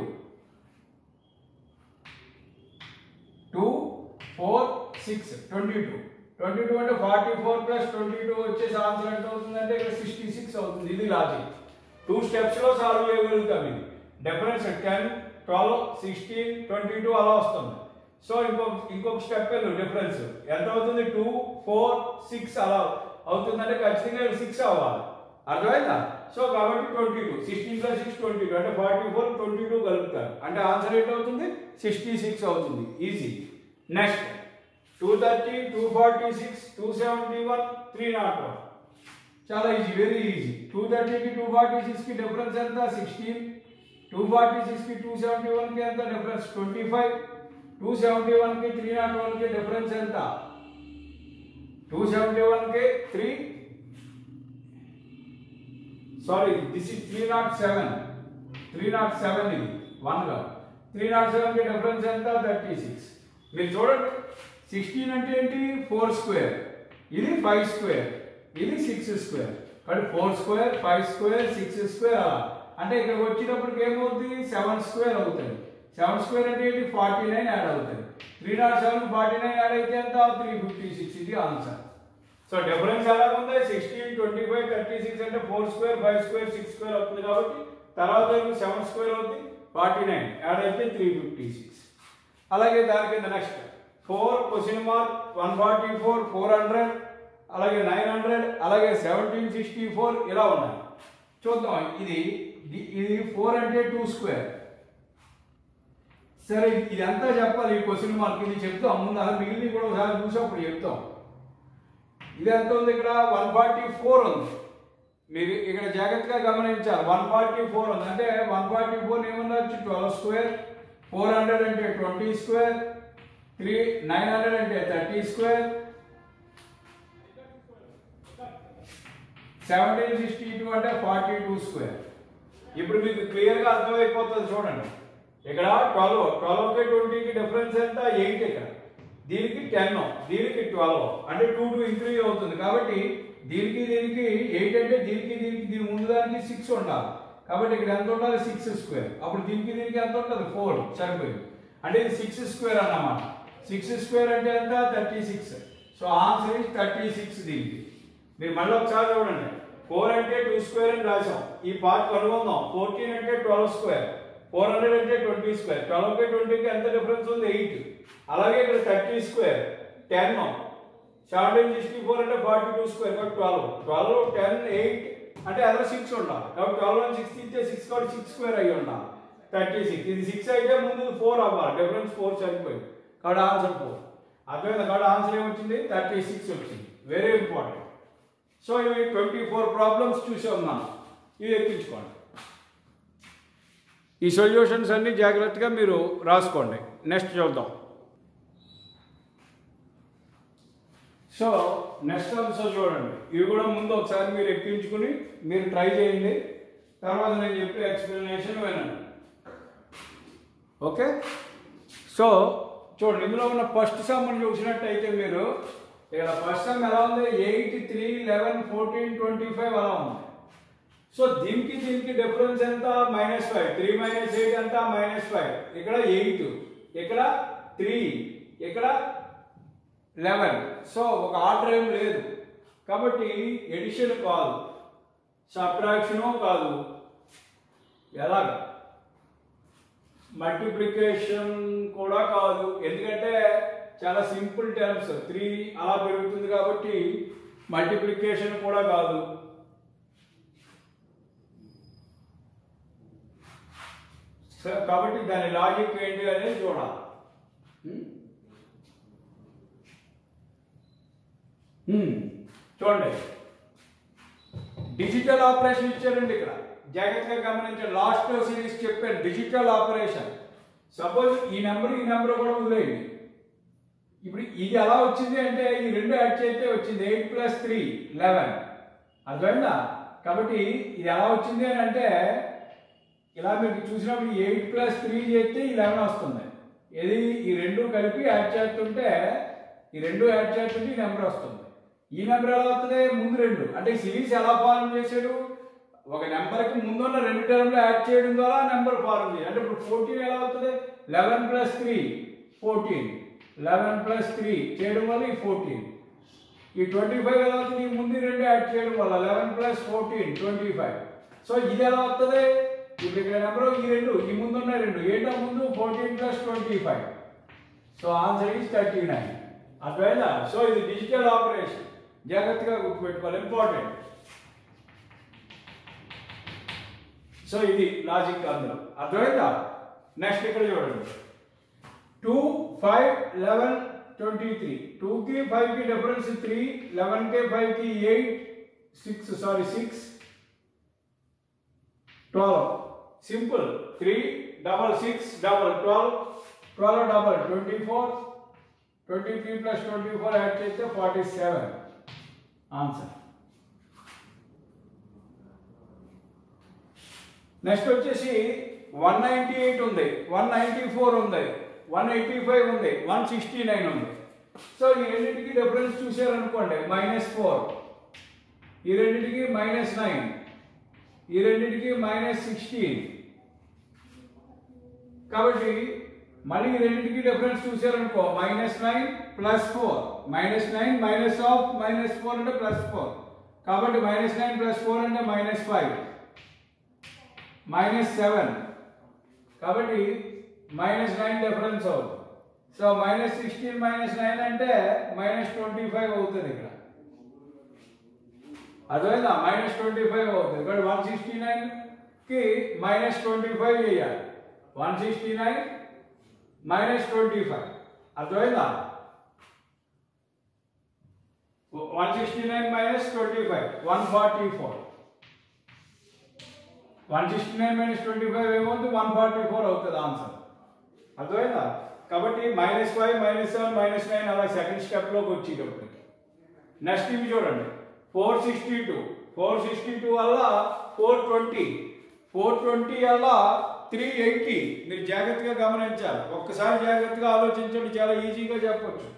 two four six twenty two twenty two అంటే forty four plus twenty two వచ్చేసి ఆన్సర్ ఎంత అవుతుందంటే ఇక్కడ సిక్స్టీ సిక్స్ అవుతుంది ఇది లాజిక్ టూ స్టెప్స్ లో సాల్వ్ చేయగలుగుతాం ఇది difference ten twelve sixteen twenty two అలా వస్తుంది సో ఇంకొక ఇంకొక స్టెప్ వెళ్ళు డిఫరెన్స్ ఎంత అవుతుంది టూ ఫోర్ సిక్స్ అలా అవుతుందంటే ఖచ్చితంగా సిక్స్ అవ్వాలి అర్థమైందా సో కాబట్టి twenty two sixteen plus six twenty two అంటే ఫార్టీ ఫోర్ ట్వంటీ టూ కలుపుతారు అంటే ఆన్సర్ ఏంటి అవుతుంది సిక్స్టీ సిక్స్ అవుతుంది easy next two thirty two forty six two seventy one three not one చాలా ఈజీ వెరీ ఈజీ టూ థర్టీకి two forty సిక్స్కి difference ఎంత సిక్స్టీన్ టూ ఫార్టీ సిక్స్కి టూ సెవెంటీ వన్కి ఎంత difference twenty five two seventy వన్కి three not వన్కి difference ఎంత టూ సెవెంటీ వన్కి three sorry this is three not seven three not seven ఇది వన్గా త్రీ నాట్ సెవెన్కి డిఫరెన్స్ ఎంత థర్టీ సిక్స్ మీరు చూడండి సిక్స్టీన్ అంటే ఏంటి ఫోర్ స్క్వేర్ ఇది ఫైవ్ స్క్వేర్ ఇది సిక్స్ స్క్వేర్ కాబట్టి four square five square six square అలా అంటే ఇక్కడికి వచ్చినప్పటికి ఏమవుతుంది సెవెన్ స్క్వేర్ అవుతుంది సెవెన్ స్క్వేర్ అంటే ఏంటి ఫార్టీ నైన్ యాడ్ అవుతుంది three not seven forty nine add అయితే ఎంత త్రీ ఫిఫ్టీ సిక్స్ ఇది ఆన్సర్ సో డిఫరెన్స్ ఎలా ఉంది sixteen twenty five thirty six అంటే four square five square six square అవుతుంది కాబట్టి తర్వాత సెవెన్ స్క్వేర్ అవుతుంది ఫార్టీ నైన్ యాడ్ అయితే త్రీ ఫిఫ్టీ సిక్స్ అలాగే దాని కింద next four question mark one forty four four hundred అలాగే నైన్ హండ్రెడ్ అలాగే సెవెంటీన్ సిక్స్టీ ఫోర్ ఇలా ఉన్నాయి చూద్దాం ఇది ఇది- ఇది ఫోర్ అంటే టూ స్క్వేర్ సరే ఇది అంతా చెప్పాలి ఈ క్వశ్చన్ మార్క్ ఇది చెప్తాం ముందు అలా మిగిలిన కూడా ఒకసారి చూసి అప్పుడు చెప్తాం ఇది ఎంత ఉంది ఇక్కడ వన్ ఫార్టీ ఫోర్ ఉంది మీరు ఇక్కడ జాగ్రత్తగా గమనించాలి వన్ ఫార్టీ ఫోర్ ఉంది అంటే వన్ ఫార్టీ ఫోర్ ఏమన్నా ట్వెల్వ్ స్క్వేర్ ఫోర్ హండ్రెడ్ అంటే twenty square three nine hundred అంటే thirty square seventeen sixty two అంటే ఫార్టీ టూ స్క్వేర్ ఇప్పుడు మీకు క్లియర్గా అర్థమైపోతుంది చూడండి ఇక్కడ ట్వెల్వ్ ట్వెల్వ్కి ట్వంటీకి డిఫరెన్స్ ఎంత ఎయిట్ ఇక్కడ దీనికి టెన్ దీనికి ట్వెల్వ్ అంటే టూ టూ ఇంక్రీజ్ అవుతుంది కాబట్టి దీనికి దీనికి ఎయిట్ అంటే దీనికి దీనికి దీని ముందు దానికి సిక్స్ ఉండాలి కాబట్టి ఇక్కడ ఎంత ఉండాలి సిక్స్ స్క్వేర్ అప్పుడు దీనికి దీనికి ఎంత ఉంటుంది ఫోర్ సరిపోయింది అంటే ఇది సిక్స్ స్క్వేర్ అన్నమాట సిక్స్ స్క్వేర్ అంటే ఎంత thirty six so answer is thirty six దీనికి మీరు మళ్ళీ ఒకసారి చూడండి ఫోర్ అంటే టూ స్క్వేర్ అని రాసాం ఈ పార్ట్ కనుగొందాం ఫోర్టీన్ అంటే ట్వెల్వ్ స్క్వేర్ ఫోర్ హండ్రెడ్ అంటే ట్వంటీ స్క్వేర్ ట్వెల్వ్కి ట్వంటీకి ఎంత డిఫరెన్స్ ఉంది ఎయిట్ అలాగే ఇక్కడ thirty square ten seventeen sixty four అంటే ఫార్టీ టూ స్క్వేర్ కాబట్టి ట్వెల్వ్ ట్వెల్వ్ టెన్ ఎయిట్ అంటే అదే సిక్స్ ఉండాలి కాబట్టి ట్వెల్వ్ అని సిక్స్ ఇస్తే సిక్స్ కాబట్టి సిక్స్ స్క్వేర్ అయ్యి ఉండాలి థర్టీ సిక్స్ ఇది సిక్స్ అయితే ముందు ఫోర్ అవ్వాలి డిఫరెన్స్ ఫోర్ సరిపోయింది కాబట్టి ఆన్సర్ ఫోర్ అర్థమైంది కాబట్టి ఆన్సర్ ఏమొచ్చింది థర్టీ సిక్స్ వచ్చింది వెరీ ఇంపార్టెంట్ సో ఇవి ట్వంటీ ఫోర్ ప్రాబ్లమ్స్ చూసే ఉన్నాను ఇవి ఎక్కించుకోండి ఈ సొల్యూషన్స్ అన్ని జాగ్రత్తగా మీరు రాసుకోండి నెక్స్ట్ చూద్దాం సో నెక్స్ట్ ఆల్సో చూడండి ఇవి కూడా ముందు ఒకసారి మీరు ఎక్కించుకుని మీరు ట్రై చేయండి తర్వాత నేను చెప్పే ఎక్స్ప్లెనేషన్ వినండి ఓకే సో చూడండి ఇందులో ఉన్న ఫస్ట్ సమ్ చూసినట్టయితే మీరు ఇక్కడ ఫస్ట్ సమ్ ఎలా ఉంది eight three eleven fourteen twenty five అలా ఉంది సో దీనికి దీనికి డిఫరెన్స్ ఎంత minus five three minus eight ఎంత మైనస్ ఫైవ్ ఇక్కడ ఎయిట్ ఇక్కడ త్రీ ఇక్కడ లెవెన్ సో ఒక ఆర్డర్ ఏం లేదు కాబట్టి ఎడిషన్ కాదు సబ్ట్రాక్షను కాదు ఎలాగ మల్టిప్లికేషన్ కూడా కాదు ఎందుకంటే చాలా సింపుల్ టర్మ్స్ త్రీ అలా పెరుగుతుంది కాబట్టి మల్టిప్లికేషన్ కూడా కాదు సో కాబట్టి దాని లాజిక్ ఏంటి అనేది చూడాలి హ్మ్? హ్మ్. చూడండి డిజిటల్ ఆపరేషన్ ఇచ్చారండి ఇక్కడ జాగ్రత్తగా గమనించండి లాస్ట్ సిరీస్ చెప్పాను డిజిటల్ ఆపరేషన్ సపోజ్ ఈ నెంబర్ ఈ నెంబర్ కూడా వదిలేయండి ఇప్పుడు ఇది ఎలా వచ్చింది అంటే ఈ రెండు యాడ్ చేస్తే వచ్చింది ఎయిట్ ప్లస్ త్రీ లెవెన్ అర్థమైందా కాబట్టి ఇది ఎలా వచ్చింది అని అంటే ఇలా మీకు చూసినప్పుడు ఎయిట్ ప్లస్ త్రీ చేస్తే ఈ లెవెన్ వస్తుంది ఇది ఈ రెండు కలిపి యాడ్ చేస్తుంటే ఈ రెండు యాడ్ చేస్తుంటే ఈ నెంబర్ వస్తుంది ఈ నెంబర్ ఎలా వస్తుంది ముందు రెండు అంటే సిరీస్ ఎలా ఫార్మ్ చేశాడు ఒక నెంబర్కి ముందున్న రెండు టర్మ్లు యాడ్ చేయడం ద్వారా నెంబర్ ఫార్మ్ చేయాలి అంటే ఇప్పుడు ఫోర్టీన్ ఎలా అవుతుంది eleven plus three fourteen eleven plus three చేయడం వల్ల ఈ ఫోర్టీన్ ఈ ట్వంటీ ఫైవ్ ఎలా అవుతుంది ఈ ముందు రెండు యాడ్ చేయడం వల్ల eleven plus fourteen twenty five so ఇది ఎలా వస్తుంది ఇప్పుడు ఇక్కడ నెంబర్ ఈ రెండు ఈ ముందు ఉన్న రెండు ఏంటో ముందు fourteen plus twenty five so answer is thirty nine అర్థమైందా సో ఇది డిజిటల్ ఆపరేషన్ జాగ్రత్తగా గుర్తుపెట్టుకోవాలి ఇంపార్టెంట్ సో ఇది లాజిక్ అందులో అర్థమైందా నెక్స్ట్ ఇక్కడ చూడండి two five eleven twenty three టూకి ఫైవ్కి డిఫరెన్స్ త్రీ లెవెన్కి ఫైవ్కి eight six sorry six twelve simple three double six double twelve twelve double twenty four twenty three plus twenty four add చేస్తే ఫార్టీ సెవెన్ ఆన్సర్ నెక్స్ట్ వచ్చేసి one ninety eight ఉంది one ninety four ఉంది one eighty five ఉంది one sixty nine ఉంది so ఈ రెండింటికి difference చూసారనుకోండి minus four ఈ రెండింటికి మైనస్ నైన్ ఈ రెండింటికి మైనస్ సిక్స్టీన్ కాబట్టి మళ్ళీ ఈ రెండింటికి డిఫరెన్స్ చూసారనుకో minus nine plus four minus nine minus of minus four అంటే ప్లస్ ఫోర్ కాబట్టి మైనస్ నైన్ ప్లస్ ఫోర్ అంటే మైనస్ ఫైవ్ మైనస్ సెవెన్ కాబట్టి మైనస్ నైన్ డిఫరెన్స్ అవుతుంది so minus sixteen minus nine అంటే మైనస్ ట్వంటీ ఫైవ్ అవుతుంది ఇక్కడ అర్థమైందా minus twenty five అవుతుంది ఇక్కడ వన్ సిక్స్టీ నైన్కి మైనస్ ట్వంటీ ఫైవ్ చేయాలి one sixty nine minus twenty five అర్థమైందా one sixty nine minus twenty five one forty four one sixty nine minus twenty five ఏమవుతుంది one forty four అవుతుంది answer అర్థమైందా కాబట్టి minus five minus seven minus nine అలా second స్టెప్లోకి వచ్చేటప్పుడు next ఇవి చూడండి four sixty two four sixty two వల్ల ఫోర్ ట్వంటీ ఫోర్ ట్వంటీ వల్ల త్రీ ఎయిటీ మీరు జాగ్రత్తగా గమనించాలి ఒక్కసారి జాగ్రత్తగా ఆలోచించండి చాలా ఈజీగా చెప్పొచ్చు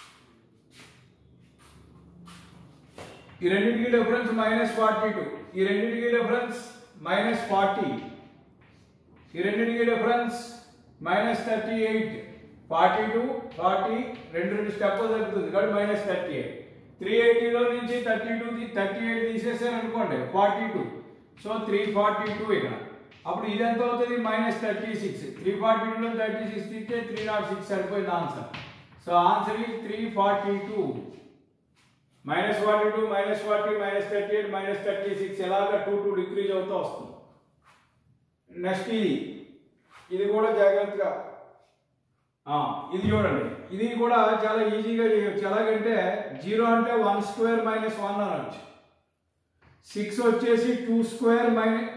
ఈ రెండింటికి డిఫరెన్స్ మైనస్ ఫార్టీ టూ ఈ రెండింటికి డిఫరెన్స్ మైనస్ ఫార్టీ ఈ రెండింటికి difference minus thirty eight forty two forty రెండు రెండు స్టెప్ తగ్గుతుంది కాబట్టి మైనస్ థర్టీ ఎయిట్ త్రీ ఎయిటీలో నుంచి థర్టీ టూ థర్టీ ఎయిట్ తీసేసారు అనుకోండి forty two so three forty two ఇక్కడ అప్పుడు ఇది ఎంత అవుతుంది minus thirty six three forty టూలో థర్టీ సిక్స్ తీస్తే త్రీ నాట్ సిక్స్ సరిపోయింది answer so answer is three forty two minus forty two minus forty minus thirty eight minus thirty six ఎలాగా two two decrease అవుతూ వస్తుంది next ఇది ఇది కూడా జాగ్రత్తగా ఆ, ఇది చూడండి ఇది కూడా చాలా ఈజీగా చేయొచ్చు ఎలాగంటే జీరో అంటే వన్ స్క్వేర్ మైనస్ వన్ అనొచ్చు సిక్స్ వచ్చేసి two square minus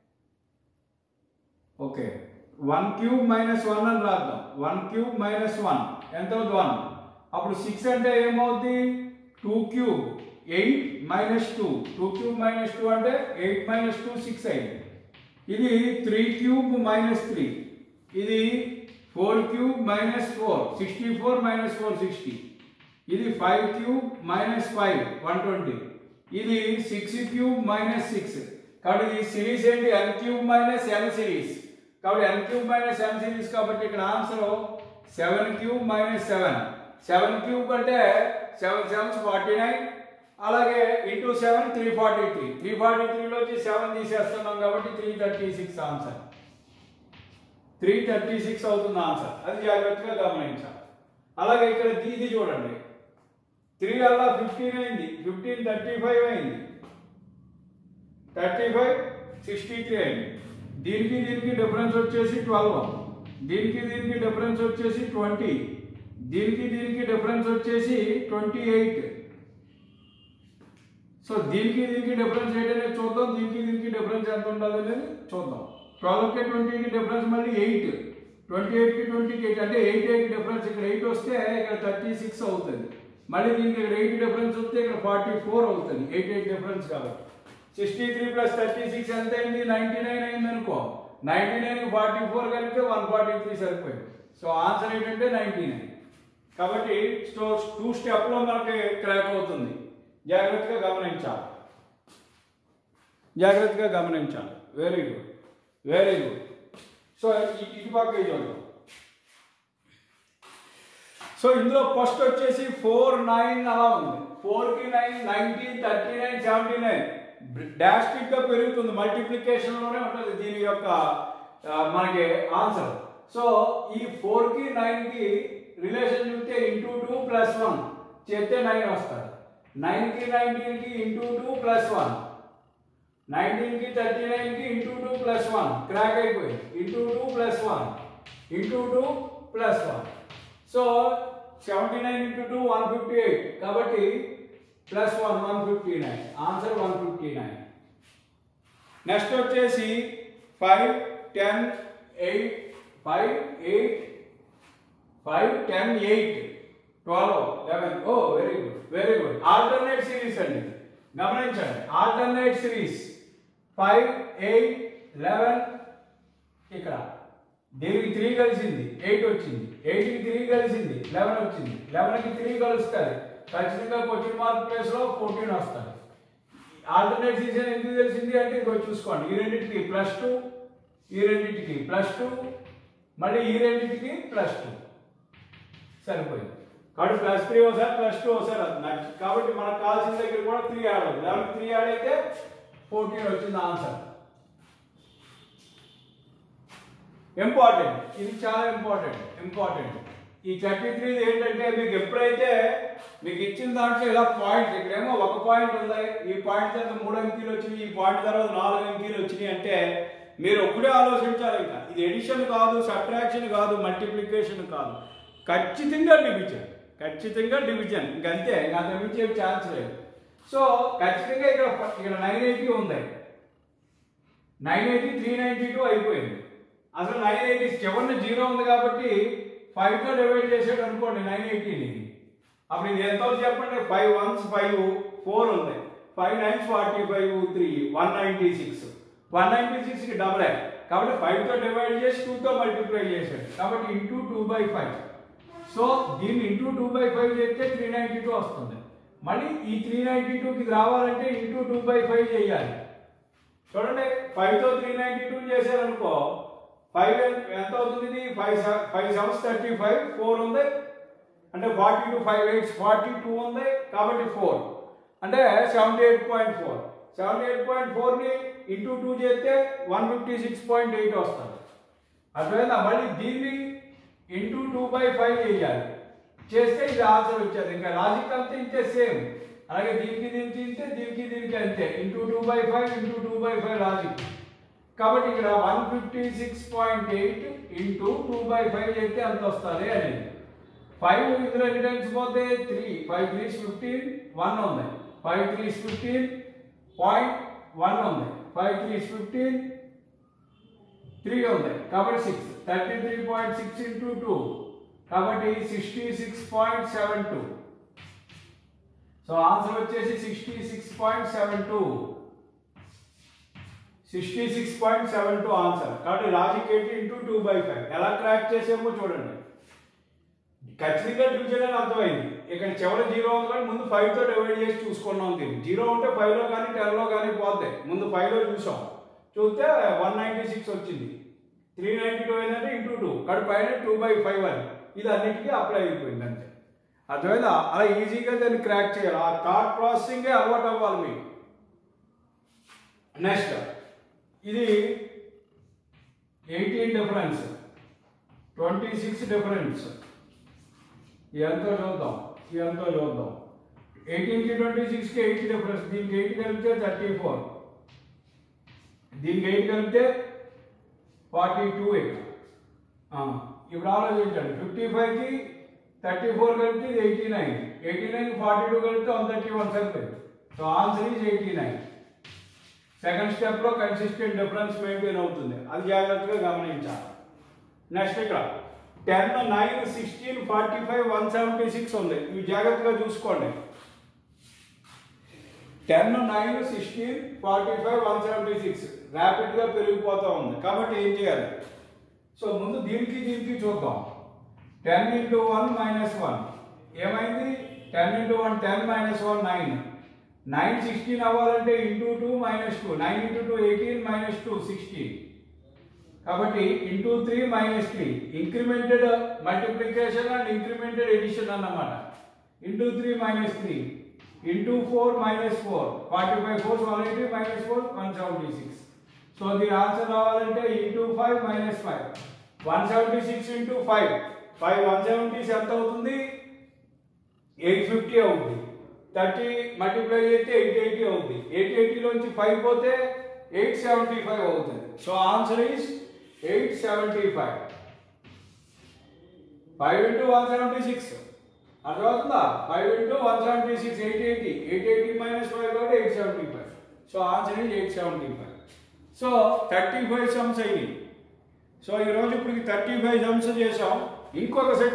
okay one cube minus one అని రాద్దాం వన్ క్యూబ్ మైనస్ వన్ ఎంత అవుతుంది వన్ అప్పుడు సిక్స్ అంటే ఏమవుద్ది two cube eight minus two two cube minus two అంటే ఎయిట్ మైనస్ టూ సిక్స్ అయింది ఇది త్రీ క్యూబ్ మైనస్ త్రీ ఇది four cube minus four sixty four minus four sixty ఇది five cube minus five one twenty ఇది six cube minus six కాబట్టి ఈ series ఏంటి n cube minus n series కాబట్టి n cube minus n series కాబట్టి ఇక్కడ answer seven cube minus seven seven cube అంటే seven sevens forty nine అలాగే into seven three forty three three forty త్రీలోంచి seven తీసేస్తున్నాం కాబట్టి three thirty six answer three thirty six అవుతుంది answer అది జాగ్రత్తగా గమనించాలి అలాగే ఇక్కడ ఇది చూడండి త్రీ అలా ఫిఫ్టీన్ అయింది ఫిఫ్టీన్ థర్టీ ఫైవ్ అయింది థర్టీ ఫైవ్ సిక్స్టీ త్రీ అయింది దీనికి దీనికి డిఫరెన్స్ వచ్చేసి ట్వెల్వ్ దీనికి దీనికి డిఫరెన్స్ వచ్చేసి ట్వంటీ దీనికి దీనికి డిఫరెన్స్ వచ్చేసి ట్వంటీ ఎయిట్ సో దీనికి దీనికి డిఫరెన్స్ ఏంటనేది చూద్దాం దీనికి దీనికి డిఫరెన్స్ ఎంత ఉండాలి అనేది చూద్దాం ట్వెల్వ్కి ట్వంటీకి డిఫరెన్స్ మళ్ళీ ఎయిట్ ట్వంటీ ఎయిట్కి ట్వంటీకి ఎయిట్ అంటే ఎయిట్ ఎయిట్ డిఫరెన్స్ ఇక్కడ ఎయిట్ వస్తే ఇక్కడ థర్టీ సిక్స్ అవుతుంది మళ్ళీ దీనికి ఇక్కడ ఎయిట్ డిఫరెన్స్ వస్తే ఇక్కడ ఫార్టీ ఫోర్ అవుతుంది ఎయిట్ ఎయిట్ డిఫరెన్స్ కాబట్టి sixty three plus thirty six ఎంత అయింది నైంటీ నైన్ అయింది అనుకో నైంటీ నైన్ ఫార్టీ ఫోర్ కలిపితే వన్ ఫార్టీ త్రీ సరిపోయింది సో ఆన్సర్ ఏంటంటే నైంటీ నైన్ కాబట్టి స్టో టూ స్టెప్లో మనకి క్రాక్ అవుతుంది జాగ్రత్తగా గమనించాలి జాగ్రత్తగా గమనించాలి very good very good so ఇ- ఇటు పక్క ఇది చూద్దాం సో ఇందులో ఫస్ట్ వచ్చేసి ఫోర్ నైన్ అలా ఉంది ఫోర్ కి nine nineteen thirty nine seventy nine drastic గా పెరుగుతుంది మల్టిప్లికేషన్ లోనే ఉంటుంది దీని యొక్క ఆ, మనకి ఆన్సర్ సో ఈ ఫోర్ కి నైన్ కి రిలేషన్ చూస్తే ఇంటూ టూ ప్లస్ వన్ చేస్తే నైన్ వస్తుంది నైన్ కి నైన్టీన్ కి into two plus one nineteen కి థర్టీ నైన్ కి into two plus one crack అయిపోయింది into two plus one into two plus one so seventy nine into two one fifty eight కాబట్టి plus one one fifty nine answer one fifty nine next వచ్చేసి five ten eight five eight five ten eight twelve eleven ఓ very good very good alternate series అండి ఇది. గమనించండి alternate series five eight eleven ఇక్కడ దీనికి three కలిసింది eight వచ్చింది ఎయిట్కి త్రీ కలిసింది లెవెన్ వచ్చింది లెవెన్కి త్రీ కలుస్తుంది ఖచ్చితంగా క్వశ్చన్ మార్క్ ప్లేస్లో ఫోర్టీన్ వస్తుంది ఆల్టర్నేట్ సీజన్ ఎందుకు తెలిసింది అంటే ఇదిగో చూసుకోండి ఈ రెండింటికి ప్లస్ టూ ఈ రెండింటికి ప్లస్ టూ మళ్ళీ ఈ రెండింటికి ప్లస్ టూ సరిపోయింది కాబట్టి ప్లస్ త్రీ ఒకసారి ప్లస్ టూ ఒకసారి అది నాకు కాబట్టి మనకు కావాల్సిన దగ్గర కూడా త్రీ యాడ్ అవుతుంది లెవెన్ త్రీ యాడ్ అయితే ఫోర్టీన్ వచ్చింది ఆన్సర్ ఇంపార్టెంట్ ఇది చాలా ఇంపార్టెంట్ ఇంపార్టెంట్ ఈ థర్టీ త్రీ ఏంటంటే మీకు ఎప్పుడైతే మీకు ఇచ్చిన దాంట్లో ఇలా పాయింట్ ఇక్కడేమో ఒక పాయింట్ ఉంది ఈ పాయింట్ తర్వాత మూడు అంకీలు వచ్చినాయి ఈ పాయింట్ తర్వాత నాలుగు అంకీలు వచ్చినాయి అంటే మీరు ఒక్కడే ఆలోచించాలి ఇంకా ఇది ఎడిషన్ కాదు సబ్ట్రాక్షన్ కాదు మల్టిప్లికేషన్ కాదు ఖచ్చితంగా డివిజన్ ఖచ్చితంగా డివిజన్ ఇంకంతే ఇంకా అంతమించే ఛాన్స్ లేదు సో ఖచ్చితంగా ఇక్కడ ఇక్కడ నైన్ ఎయిటీ ఉంది nine eighty three ninety two అయిపోయింది అసలు నైన్ ఎయిటీ చివరిన జీరో ఉంది కాబట్టి ఫైవ్తో డివైడ్ చేసాడు అనుకోండి నైన్ ఎయిటీని అప్పుడు ఇది ఎంత అవుతుంది చెప్పండి ఫైవ్ వన్స్ ఫైవ్ ఫోర్ ఉంది five nines forty five three one ninety six one ninety సిక్స్కి డబల్ కాబట్టి ఫైవ్తో డివైడ్ చేసి టూతో మల్టిప్లై చేశాడు కాబట్టి into two by five so దీన్ని ఇంటూ టూ బై ఫైవ్ చేస్తే త్రీ నైంటీ టూ వస్తుంది మళ్ళీ ఈ త్రీ నైంటీ టూకి రావాలంటే ఇంటూ టూ బై ఫైవ్ చేయాలి చూడండి ఫైవ్ తో త్రీ నైన్టీ టూ చేశారనుకో ఫైవ్ ఎంత అవుతుంది ఇది five five sevens thirty five four ఉంది అంటే forty two five eights forty two ఉంది కాబట్టి ఫోర్ అంటే seventy eight point four seventy eight point ఫోర్ని ఇంటూ టూ చేస్తే one fifty six point eight వస్తుంది అర్థమైందా మళ్ళీ దీన్ని ఇంటూ టూ బై ఫైవ్ చేయాలి చేస్తే ఇది ఆన్సర్ వచ్చేది ఇంకా లాజిక్ అంతా ఇంతే సేమ్ అలాగే దీనికి దీనికి ఇంతే దీనికి దీనికి అంతే into two by five into two by five logic కాబట్టి ఇక్కడ one fifty six point eight into two by five చేస్తే అంత వస్తుంది అనేది ఫైవ్ ఇందులో ఎన్ని టైమ్స్ పోతే three five threes fifteen one ఉంది five threes fifteen point one ఉంది ఫైవ్ త్రీస్ ఫిఫ్టీన్ త్రీ ఉంది కాబట్టి six thirty three point six into two కాబట్టి sixty six point seven two so answer వచ్చేసి sixty six point seven two sixty six point seven two answer కాబట్టి logic ఏంటి into two by five ఎలా crack చేసేమో చూడండి ఖచ్చితంగా division అని అర్థమైంది ఇక్కడ చివరి జీరో ఉంది కానీ ముందు ఫైవ్ తో డివైడ్ చేసి చూసుకున్నాం దీన్ని జీరో ఉంటే ఫైవ్ లో కానీ టెన్ లో కానీ పోతాయి ముందు ఫైవ్ లో చూసాం చూస్తే వన్ నైన్టీ సిక్స్ వచ్చింది త్రీ నైన్టీ టూ ఏంటంటే ఇంటూ టూ కాబట్టి పైన టూ బై ఫైవ్ అని ఇది అన్నిటికీ అప్లై అయిపోయింది అంతే అర్థమైందా అలా ఈజీగా దాన్ని క్రాక్ చేయాలి ఆ థాట్ ప్రాసెసింగే అలవాటు అవ్వాలి మీకు నెక్స్ట్ ఇది eighteen difference twenty six difference ఎంతో చూద్దాం ఎంతో చూద్దాం ఎయిటీన్కి ట్వంటీ సిక్స్కి ఎయిట్ డిఫరెన్స్ దీనికి ఎయిట్ కలిపితే థర్టీ ఫోర్ దీనికి ఎయిట్ కలిపితే ఫార్టీ టూ ఇప్పుడు ఆలోచించండి ఫిఫ్టీ ఫైవ్కి థర్టీ ఫోర్ కలిపితే ఇది eighty nine eighty nine forty two కలిపితే వన్ థర్టీ వన్ సరిపోయింది so answer is eighty nine second స్టెప్లో కన్సిస్టెంట్ డిఫరెన్స్ మెయింటైన్ అవుతుంది అది జాగ్రత్తగా గమనించాలి నెక్స్ట్ ఇక్కడ ten nine sixteen forty five one seventy six ఉంది ఇవి జాగ్రత్తగా చూసుకోండి ten nine sixteen forty five one seventy six ర్యాపిడ్గా పెరిగిపోతూ ఉంది కాబట్టి ఏం చేయాలి సో ముందు దీనికి దీనికి చూద్దాం ten into one minus one ఏమైంది ten into one ten minus one nine nine sixteen అవ్వాలంటే into two minus two nine into two eighteen minus two sixteen కాబట్టి into three minus three incremented multiplication and incremented addition అన్నమాట into three minus three into four minus four forty five four one eighty minus four one seventy six so దీని ఆన్సర్ రావాలంటే into five minus five one seventy six into five five one seventies ఎంత అవుతుంది eight fifty అవుతుంది thirty multiply చేస్తే eight eighty అవుతుంది eight ఎయిటీలోంచి five పోతే ఎయిట్ సెవెంటీ ఫైవ్ అవుతుంది so answer is eight seventy five five into one seventy six అర్థమవుతుందా five into one seventy six eight eighty eight eighty minus five కాబట్టి eight seventy five so answer is eight seventy five so thirty five sums అయినాయి so ఈరోజు ఇప్పుడు thirty five sums చేసాం ఇంకొక set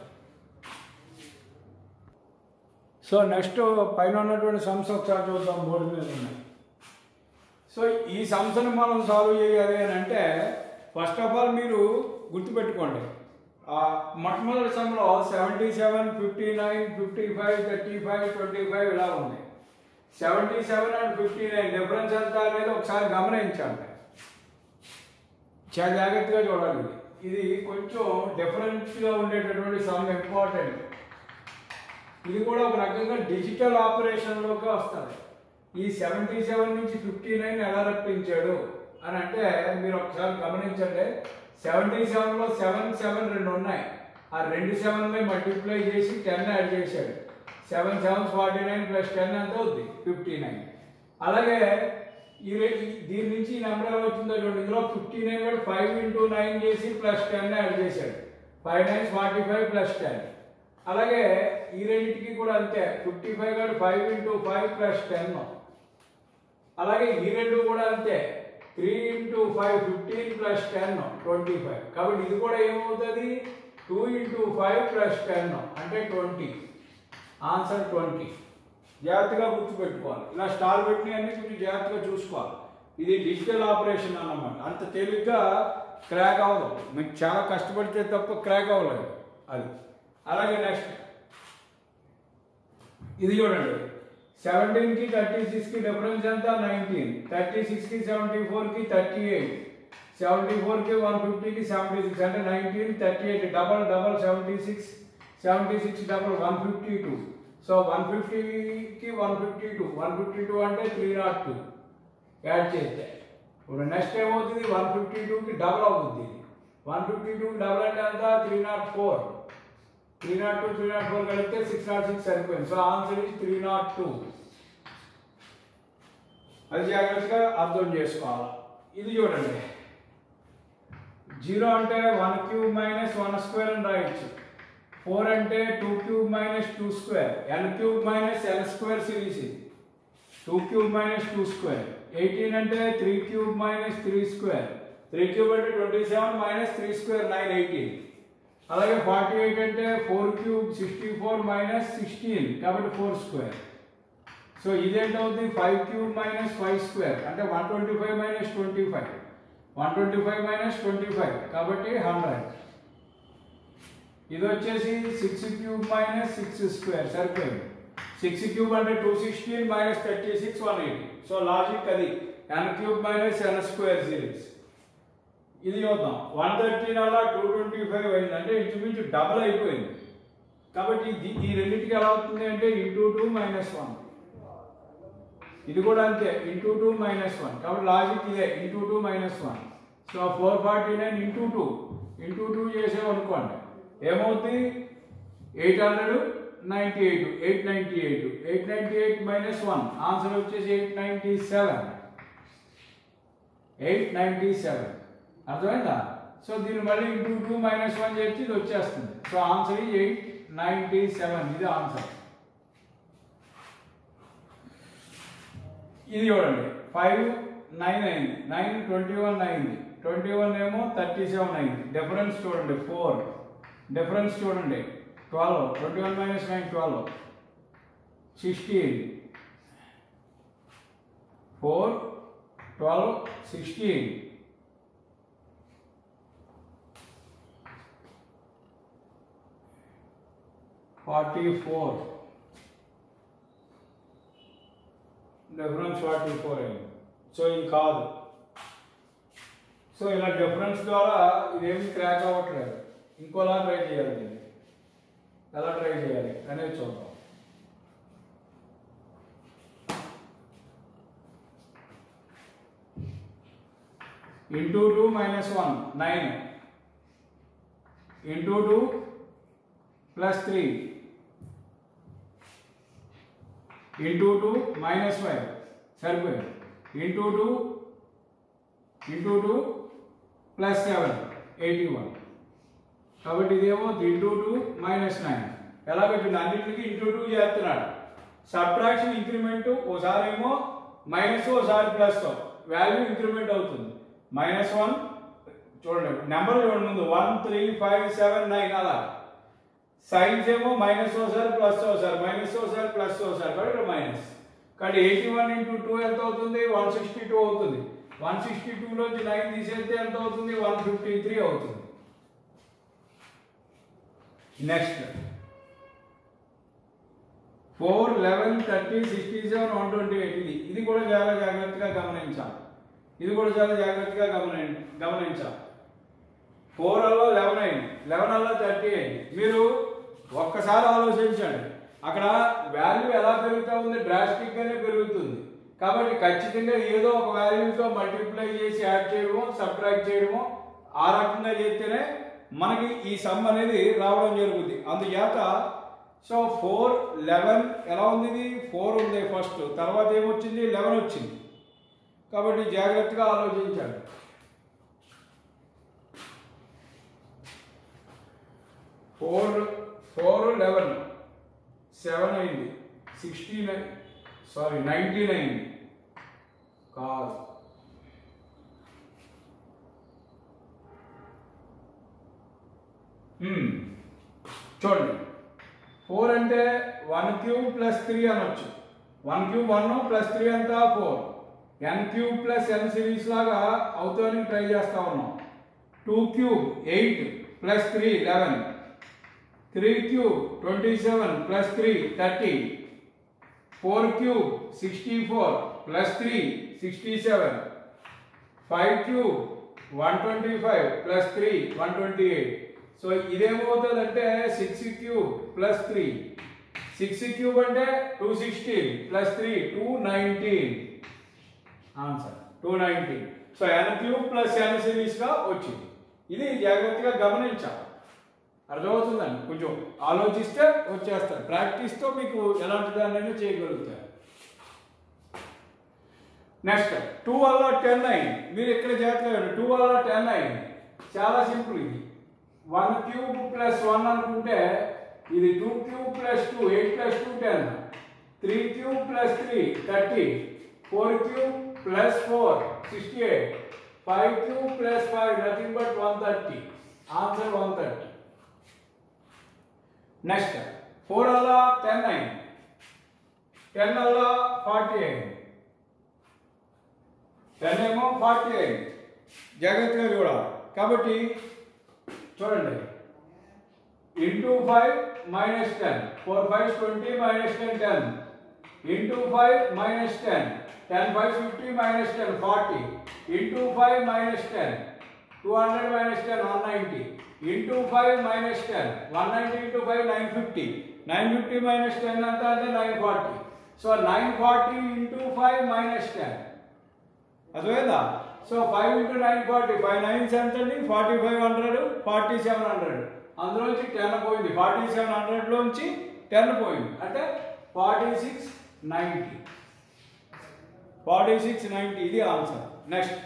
so next పైన ఉన్నటువంటి sums ఒకసారి చూద్దాం బోర్డు మీద ఉన్నాయి సో ఈ సమ్స్ని మనం సాల్వ్ చేయాలి అని అంటే ఫస్ట్ ఆఫ్ ఆల్ మీరు గుర్తుపెట్టుకోండి ఆ మొట్టమొదటి సమ్లో seventy seven fifty nine fifty five thirty five twenty five ఇలా ఉంది seventy seven and fifty nine difference ఎంత అనేది ఒకసారి గమనించండి చాలా జాగ్రత్తగా చూడాలి ఇది. ఇది కొంచెం డిఫరెంట్గా ఉండేటటువంటి సమ్ ఇంపార్టెంట్ ఇది కూడా ఒక రకంగా డిజిటల్ ఆపరేషన్లోకి వస్తుంది ఈ సెవెంటీ సెవెన్ నుంచి ఫిఫ్టీ నైన్ ఎలా రప్పించాడు అని అంటే మీరు ఒకసారి గమనించండి సెవెంటీ సెవెన్లో సెవెన్ సెవెన్ రెండు ఉన్నాయి ఆ రెండు సెవెన్లే మల్టిప్లై చేసి టెన్ యాడ్ చేశాడు seven seven forty nine plus ten ఎంత అవుద్ది ఫిఫ్టీ నైన్ అలాగే ఈ రే- ఈ- దీని నుంచి ఈ నెంబర్ ఎలా వచ్చిందో చూడండి ఇందులో ఫిఫ్టీ నైన్ కూడా ఫైవ్ ఇంటూ నైన్ చేసి ప్లస్ టెన్ యాడ్ చేశాడు five nine forty five plus ten అలాగే ఈ రెండింటికి కూడా అంతే ఫిఫ్టీ ఫైవ్ కూడా five into five plus ten అలాగే ఈ రెండు కూడా అంతే three into five fifteen plus ten twenty five కాబట్టి ఇది కూడా ఏమవుతుంది two into five plus ten అంటే ట్వంటీ ఆన్సర్ ట్వంటీ జాగ్రత్తగా గుర్తుపెట్టుకోవాలి ఇలా స్టార్ పెట్టిన అన్ని కొంచెం జాగ్రత్తగా చూసుకోవాలి ఇది డిజిటల్ ఆపరేషన్ అన్నమాట అంత తేలిగ్గా క్రాక్ అవ్వదు మీకు చాలా కష్టపడితే తప్ప క్రాక్ అవ్వలేదు అది అలాగే నెక్స్ట్ ఇది చూడండి సెవెంటీన్ కి థర్టీ సిక్స్ కి డిఫరెన్స్ ఎంత నైన్టీన్ థర్టీ సిక్స్ కి సెవెంటీ ఫోర్ కి థర్టీ ఎయిట్ సెవెంటీ ఫోర్ కి వన్ ఫిఫ్టీ కి సెవెంటీ సిక్స్ అంటే nineteen thirty eight double double seventy six seventy six double one fifty two so one ఫిఫ్టీకి one fifty two one fifty two అంటే three nought two add చేస్తే ఇప్పుడు next ఏమవుతుంది one fifty టూకి double అవుతుంది one fifty టూకి double అంటే ఎంత three nought four three nought two three nought four కలిపితే సిక్స్ నాట్ సిక్స్ సరిపోయింది so answer is three nought two అది జాగ్రత్తగా అర్థం చేసుకోవాలి ఇది చూడండి జీరో అంటే one cube minus one square అని రాయొచ్చు ఫోర్ అంటే two cube minus two square n cube minus n square series ఇది two cube minus two square eighteen అంటే three cube minus three square three cube అంటే twenty seven minus three square nine eighteen అలాగే forty eight అంటే four cube sixty four minus sixteen కాబట్టి four square so ఇదేంటవుతుంది five cube minus five square అంటే one twenty five minus twenty five one twenty five minus twenty five కాబట్టి hundred ఇది వచ్చేసి six cube minus six square సరిపోయింది six cube అంటే two sixteen minus thirty six one eighty so logic అది n cube minus n square series ఇది చూద్దాం one thirteen అలా two twenty five అయింది అంటే ఇంచుమించు డబల్ అయిపోయింది కాబట్టి ఇది ఈ రెండింటికి ఎలా అవుతుంది అంటే ఇంటూ టూ మైనస్ వన్ ఇది కూడా అంతే ఇంటూ టూ మైనస్ వన్ కాబట్టి లాజిక్ ఇదే into two minus one so four forty nine into two into two చేసామనుకోండి ఏమవుతుంది eight hundred ninety eight eight ninety eight eight ninety eight minus one answer వచ్చేసి eight ninety seven eight ninety seven అర్థమైందా so దీన్ని మళ్ళీ into two minus one చేసి ఇది వచ్చేస్తుంది so answer ఈ ఎయిట్ నైంటీ సెవెన్ ఇది ఆన్సర్ ఇది చూడండి ఫైవ్ నైన్ అయింది నైన్ ట్వంటీ వన్ అయింది ట్వంటీ వన్ ఏమో థర్టీ సెవెన్ అయింది డిఫరెన్స్ చూడండి ఫోర్ డిఫరెన్స్ చూడండి twelve twenty one minus nine twelve sixteen four twelve sixteen forty four difference forty four అయింది సో ఇది కాదు సో ఇలా డిఫరెన్స్ ద్వారా ఇదేమి క్రాక్ అవ్వట్లేదు ఇంకోలా ట్రై చేయాలి దీన్ని ఎలా ట్రై చేయాలి అనేది చూద్దాం into two minus one nine into two plus three into two minus five సరిపోయింది into two into two plus seven eighty one కాబట్టి ఇదేమో ఇంటూ టూ మైనస్ నైన్ ఎలా పెట్టింది అన్నింటికి ఇంటూ టూ చేస్తున్నాడు సబ్ట్రాక్షన్ ఇంక్రిమెంట్ ఓసారి ఏమో మైనస్ ఓసారి ప్లస్ వాల్యూ ఇంక్రిమెంట్ అవుతుంది మైనస్ వన్ చూడండి నెంబర్ చూడండి ముందు one three five seven nine అలా సైన్స్ ఏమో మైనస్ ఓసారి ప్లస్ ఓసారి మైనస్ ఓసారి ప్లస్ ఓసారి కాబట్టి మైనస్ కానీ ఎయిటీ వన్ ఇంటూ టూ ఎంత అవుతుంది వన్ సిక్స్టీ టూ అవుతుంది వన్ సిక్స్టీ టూలోంచి నైన్ తీసేస్తే ఎంత అవుతుంది వన్ ఫిఫ్టీ త్రీ అవుతుంది next four eleven thirty sixty seven one twenty eight ఇది ఇది కూడా చాలా జాగ్రత్తగా గమనించాలి ఇది కూడా చాలా జాగ్రత్తగా గమని గమనించాలి ఫోర్ అల్లో లెవెన్ అయింది లెవెన్ అల్లో థర్టీ అయింది మీరు ఒక్కసారి ఆలోచించండి అక్కడ వాల్యూ ఎలా పెరుగుతూ ఉంది డ్రాస్టిక్గానే పెరుగుతుంది కాబట్టి ఖచ్చితంగా ఏదో ఒక వాల్యూతో మల్టిప్లై చేసి యాడ్ చేయడమో సబ్ట్రాక్ట్ చేయడమో ఆ రకంగా చేస్తేనే మనకి ఈ సమ్ అనేది రావడం జరుగుతుంది అందుచేత సో ఫోర్ లెవెన్ ఎలా ఉంది ఇది ఫోర్ ఉంది ఫస్ట్ తర్వాత ఏమొచ్చింది లెవెన్ వచ్చింది కాబట్టి జాగ్రత్తగా ఆలోచించండి ఫోర్ ఫోర్ లెవెన్ సెవెన్ అయింది సిక్స్టీ నైన్ సారీ నైన్టీన్ అయింది కాదు మ్మ్. చూడండి ఫోర్ అంటే వన్ క్యూబ్ ప్లస్ త్రీ అనొచ్చు one cube one plus three అంతా four n cube plus n series లాగా అవుతానికి ట్రై చేస్తా ఉన్నాం two cube eight plus three eleven three cube twenty seven plus three thirty four cube sixty four plus three sixty seven five cube one twenty five plus three one twenty eight so ఇదేమవుతుంది అంటే six cube plus three six cube అంటే two sixteen plus three two nineteen answer two nineteen so n cube plus n సిరీస్గా వచ్చింది ఇది జాగ్రత్తగా గమనించాలి అర్థమవుతుందండి కొంచెం ఆలోచిస్తే వచ్చేస్తారు ప్రాక్టీస్తో మీకు ఎలాంటి దాన్ని చేయగలుగుతారు నెక్స్ట్ టూ వల్ల టెన్ అయింది మీరు ఇక్కడ జాగ్రత్తగా టూ వల్ల టెన్ అయింది చాలా సింపుల్ ఇది వన్ క్యూబ్ ప్లస్ వన్ అనుకుంటే ఇది two cube plus two eight plus two ten three cube plus three thirty four cube plus four sixty eight five cube plus five nothing but one thirty answer one thirty next four అలా ten అయింది ten అలా forty అయింది ten ఏమో forty అయింది జాగ్రత్తగా చూడాలి కాబట్టి చూడండి into five minus ten four five twenty minus ten ten into five minus ten ten five fifty minus ten forty into five minus ten two hundred minus ten one ninety into five minus ten one ninety into five nine fifty nine fifty minus ten అంతా అంటే nine forty so nine forty into five minus ten అర్థమైందా so five into nine forty five nines ఎంత అండి forty five hundred forty seven hundred అందులోంచి ten పోయింది forty seven హండ్రెడ్లోంచి ten పోయింది అంటే forty six ninety forty six ninety ఇది answer next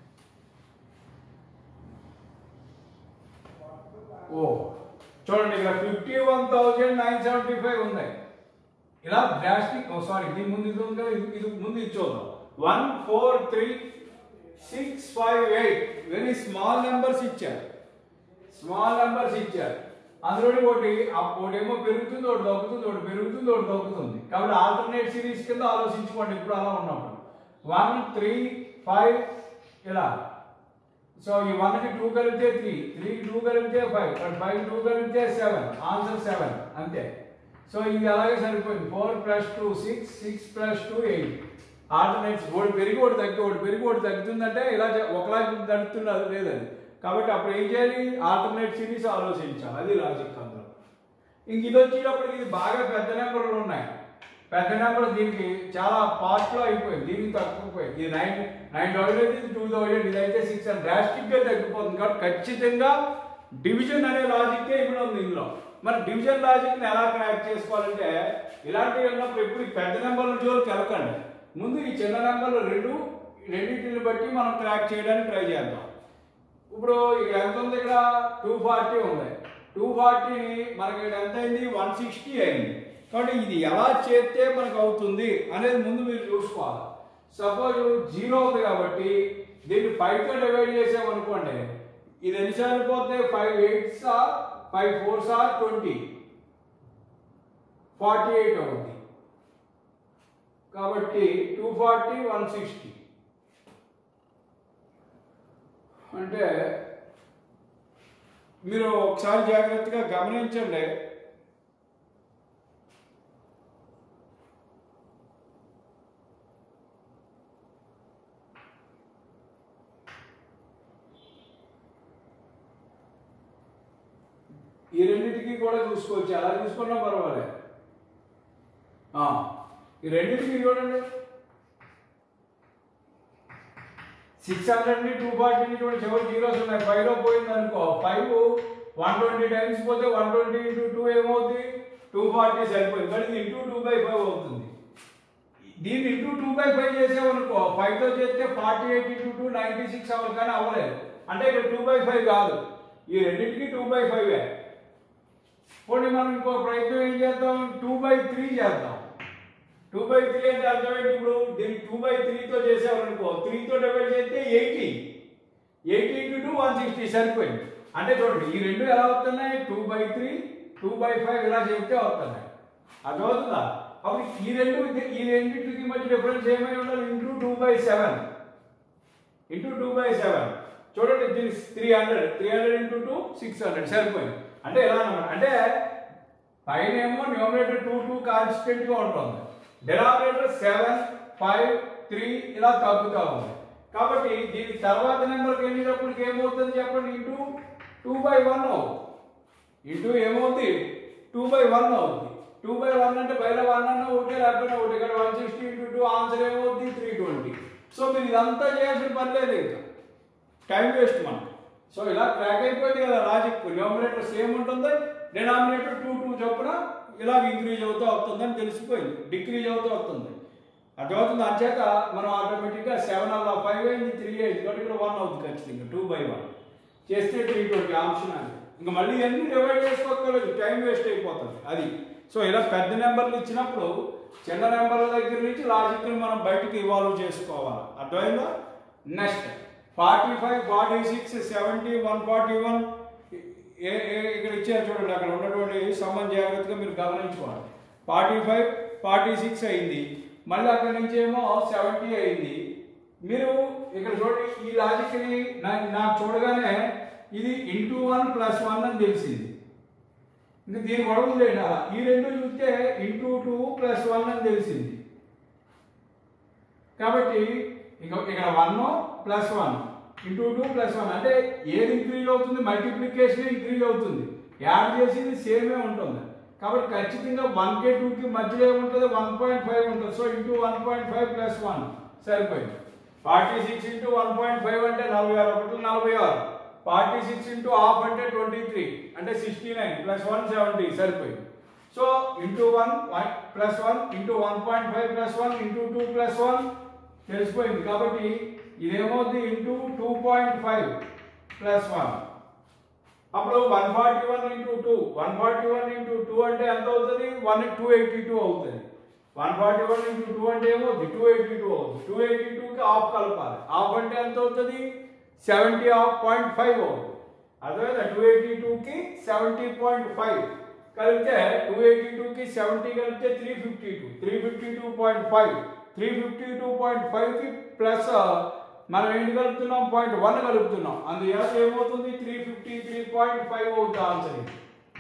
ఓ చూడండి ఇక్కడ fifty one thousand nine seventy five ఉన్నాయి ఇలా డ్రాస్టిక్ ఓ సారీ దీని ముందు ఇది ఉంది కదా ఇది ఇది ముందు ఇది చూద్దాం one four three six five eight very small numbers ఇచ్చారు స్మాల్ నెంబర్స్ ఇచ్చారు అందులో ఒకటి ఆ ఒకటేమో పెరుగుతుంది ఒకటి తగ్గుతుంది ఒకటి పెరుగుతుంది ఒకటి తగ్గుతుంది కాబట్టి ఆల్టర్నేట్ సిరీస్ కింద ఆలోచించుకోండి ఇప్పుడు అలా ఉన్నప్పుడు వన్ త్రీ ఫైవ్ ఇలా సో ఈ వన్కి టూ కలిపితే త్రీ త్రీకి టూ కలిపితే ఫైవ్ ఫైవ్ టూ కలిపితే సెవెన్ ఆన్సర్ సెవెన్ అంతే సో ఇది అలాగే సరిపోయింది four plus two six six plus two eight alternates ఒకటి పెరిగి ఒకటి తగ్గి ఒకటి పెరిగి ఒకటి తగ్గుతుందంటే ఇలా చే- ఒకలా తగ్గుతున్నది లేదని కాబట్టి అప్పుడు ఏం చేయాలి ఆల్టర్నేట్ సిరీస్ ఆలోచించాలి అది లాజిక్ అందులో ఇంక ఇది వచ్చేటప్పటికి ఇది బాగా పెద్ద నెంబర్లు ఉన్నాయి పెద్ద నెంబర్ దీనికి చాలా పార్ట్లో అయిపోయింది దీనికి తక్కువ పోయింది ఇది నైన్ నైన్ థౌసండ్ అయితే ఇది టూ థౌసండ్ ఇది అయితే సిక్స్ హండ్రెడ్ డ్రాస్టిక్గా తగ్గిపోతుంది కాబట్టి ఖచ్చితంగా డివిజన్ అనే లాజిక్కే ఇక్కడ ఉంది ఇందులో మరి డివిజన్ లాజిక్ని ఎలా క్రాక్ చేసుకోవాలంటే ఇలాంటివి ఉన్నప్పుడు ఎప్పుడు ఈ పెద్ద నెంబర్ల జోలికి వెళ్ళకండి ముందు ఈ చిన్న నెంబర్లు రెండు రెండింటిని బట్టి మనం క్రాక్ చేయడానికి ట్రై చేద్దాం ఇప్పుడు ఇక్కడ ఎంత ఉంది ఇక్కడ టూ ఫార్టీ ఉంది టూ ఫార్టీని మనకి ఇక్కడ ఎంత అయింది వన్ సిక్స్టీ అయింది కాబట్టి ఇది ఎలా చేస్తే మనకు అవుతుంది అనేది ముందు మీరు చూసుకోవాలి సపోజ్ జీరో ఉంది కాబట్టి దీన్ని ఫైవ్తో డివైడ్ చేసామనుకోండి ఇది ఎన్నిసార్లు పోతే five eights or five fours or twenty forty eight అవుతుంది కాబట్టి టూ ఫార్టీ వన్ సిక్స్టీ అంటే మీరు ఒకసారి జాగ్రత్తగా గమనించండి ఈ రెండింటికి కూడా చూసుకోవచ్చు అలా చూసుకున్నా పర్వాలేదు ఆ, ఈ రెండింటికి చూడండి సిక్స్ హండ్రెడ్ని టూ ఫార్టీని చూడండి చివరి జీరోస్ ఉన్నాయి ఫైవ్లో పోయింది అనుకో ఫైవ్ వన్ ట్వంటీ టైమ్స్ పోతే వన్ ట్వంటీ ఇంటూ టూ ఏమవుతుంది టూ ఫార్టీ సరిపోయింది కానీ ఇది ఇంటూ టూ బై ఫైవ్ అవుతుంది దీన్ని ఇంటూ టూ బై ఫైవ్ చేసామనుకో ఫైవ్తో చేస్తే forty eight into two ninety six అవ్వాలి కానీ అవ్వలేదు అంటే ఇక్కడ టూ బై ఫైవ్ కాదు ఈ రెండింటికి టూ బై ఫైవ్ పోనీ మనం ఇంకో ప్రయత్నం ఏం చేద్దాం టూ బై త్రీ చేద్దాం టూ బై త్రీ అంటే అర్థం ఏంటి ఇప్పుడు దీన్ని టూ బై త్రీతో చేసామనుకో త్రీతో డివైడ్ చేస్తే eighty eighty into two one sixty సరిపోయింది అంటే చూడండి ఈ రెండు ఎలా వస్తున్నాయి two by three two by five ఇలా చెప్తే వస్తున్నాయి అర్థమవుతుందా అప్పుడు ఈ రెండు ఈ రెండింటికి మధ్య డిఫరెన్స్ ఏమై ఉండాలి into two by seven into two by seven చూడండి దీని three hundred three hundred into two six hundred సరిపోయింది అంటే ఎలా అనమాట అంటే పైన ఏమో న్యూమరేటర్ టూ టూ కాన్స్టెంట్ గా ఉంటుంది డినామినేటర్ సెవెన్ ఫైవ్ త్రీ ఇలా తగ్గుతూ ఉంది కాబట్టి దీని తర్వాత నెంబర్కి వెళ్ళినప్పటికి ఏమవుతుంది చెప్పండి ఇంటూ టూ బై వన్ అవుతుంది ఇంటూ ఏమవుతుంది టూ బై వన్ అవుతుంది టూ బై వన్ అంటే బయట వన్ అన్న ఒకటి లేకపోతే ఒకటి ఇక్కడ one sixty into two answer ఏమవుతుంది త్రీ ట్వంటీ సో మీరు ఇదంతా చేయాల్సిన పని లేదు ఇంకా టైం వేస్ట్ మనకి సో ఇలా క్రాక్ అయిపోయింది కదా లాజిక్ న్యూమరేటర్ సేమ్ ఉంటుంది డినామినేటర్ టూ టూ చొప్పున ఇలా ఇంక్రీజ్ అవుతూ వస్తుందని తెలిసిపోయింది డిక్రీజ్ అవుతూ వస్తుంది అర్థమవుతుంది అంచేత మనం ఆటోమేటిక్గా సెవెన్ అలా ఫైవ్ అయింది త్రీ అయింది కాబట్టి ఇక్కడ వన్ అవుతుంది ఖచ్చితంగా టూ బై వన్ చేస్తే త్రీ ట్వంటీ ఆప్షన్ అది ఇంకా మళ్ళీ అన్ని డివైడ్ చేసుకోలేదు టైం వేస్ట్ అయిపోతుంది అది సో ఇలా పెద్ద నెంబర్లు ఇచ్చినప్పుడు చిన్న నెంబర్ల దగ్గర నుంచి లాజిక్ని మనం బయటకు ఇవాల్వ్ చేసుకోవాలి అర్థమైందా next forty five forty six seventy one forty one ఏ ఏ- ఇక్కడ ఇచ్చారు చూడండి అక్కడ ఉన్నటువంటి సంబంధం జాగ్రత్తగా మీరు గమనించుకోవాలి ఫార్టీ ఫైవ్ ఫార్టీ సిక్స్ అయింది మళ్ళీ అక్కడ నుంచి ఏమో సెవెంటీ అయింది మీరు ఇక్కడ చూడండి ఈ లాజిక్ని నా- నాకు చూడగానే ఇది ఇంటూ వన్ ప్లస్ వన్ అని తెలిసింది ఇంకా దీని గొడవలు లేండి అలా ఈ రెండు చూస్తే ఇంటూ టూ ప్లస్ వన్ అని తెలిసింది కాబట్టి ఇక ఇక్కడ one plus one into two plus one అంటే ఏది ఇంక్రీజ్ అవుతుంది మల్టిప్లికేషన్ ఇంక్రీజ్ అవుతుంది యాడ్ చేసింది సేమే ఉంటుంది కాబట్టి ఖచ్చితంగా వన్ కే టూకి మధ్యలో ఏముంటుంది వన్ పాయింట్ ఫైవ్ ఉంటుంది so into one point five plus one సరిపోయింది forty six into one point five అంటే నలభై ఆరు ఒకటి నలభై ఆరు ఫార్టీ సిక్స్ ఇంటూ హాఫ్ అంటే ట్వంటీ త్రీ అంటే sixty nine plus one seventy సరిపోయింది so into one plus one into one point five plus one into two plus one తెలిసిపోయింది కాబట్టి ఇదేమవుతుంది into two point five plus one అప్పుడు one forty one into two one forty one into two అంటే ఎంత అవుతుంది one two eighty two అవుతుంది one forty one into two అంటే ఏమవుతుంది టూ ఎయిటీ టూ అవుతుంది టూ ఎయిటీ టూకి హాఫ్ కలపాలి హాఫ్ అంటే ఎంత అవుతుంది సెవెంటీ హాఫ్ పాయింట్ ఫైవ్ అవుతుంది అర్థమైందా టూ ఎయిటీ టూకి సెవెంటీ పాయింట్ ఫైవ్ కలిపితే టూ ఎయిటీ టూకి సెవెంటీ కలిపితే three fifty two three fifty two point five three fifty two point ఫైవ్కి ప్లస్ మనం ఏంటి కలుపుతున్నాం పాయింట్ వన్ కలుపుతున్నాం అందువల్ల ఏమవుతుంది three fifty three point five అవుతుంది ఆన్సర్ ఇది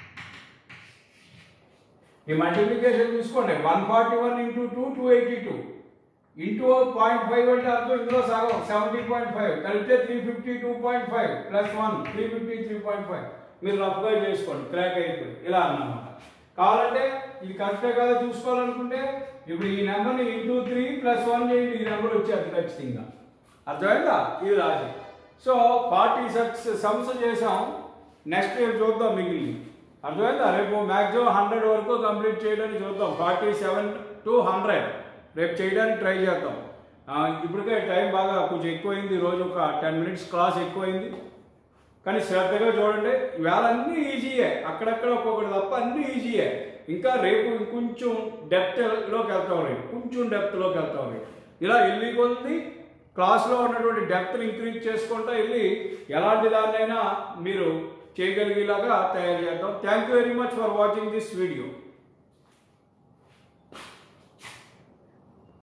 ఈ మల్టిప్లికేషన్ చూసుకోండి one forty one into two two eighty two into point five అంటే అర్థం ఇందులో సగం సెవెంటీ పాయింట్ ఫైవ్ కలిపితే three fifty two point five plus one three fifty three point five మీరు రఫ్గా చేసుకోండి క్రాక్ అయిపోయి ఇలా అన్నమాట కావాలంటే ఇది కరెక్టే కదా చూసుకోవాలనుకుంటే ఇప్పుడు ఈ నెంబర్ని ఇంటూ త్రీ ప్లస్ వన్ చేయండి ఈ నెంబర్ వచ్చేది ఖచ్చితంగా అర్థమైందా ఇది logic so forty six sums చేసాం నెక్స్ట్ రేపు చూద్దాం మిగిలిన అర్థమైందా రేపు మ్యాక్సిమం హండ్రెడ్ వరకు కంప్లీట్ చేయడానికి చూద్దాం ఫార్టీ సెవెన్ టు హండ్రెడ్ రేపు చేయడానికి ట్రై చేద్దాం ఆ, ఇప్పటికే టైం బాగా కొంచెం ఎక్కువైంది రోజు ఒక టెన్ మినిట్స్ క్లాస్ ఎక్కువైంది కానీ శ్రద్ధగా చూడండి ఇవాళ అన్నీ ఈజీయే అక్కడక్కడ ఒక్కొక్కటి తప్ప అన్నీ ఈజీయే ఇంకా రేపు ఇంకొంచెం డెప్త్లోకి వెళ్తాం రేపు కొంచెం డెప్త్లోకి వెళ్తాం రేపు ఇలా వెళ్ళి కొద్ది క్లాస్లో ఉన్నటువంటి డెప్త్ని ఇంక్రీజ్ చేసుకుంటా వెళ్ళి ఎలాంటి దాన్నైనా మీరు చేయగలిగేలాగా తయారు చేద్దాం thank you very much for watching this video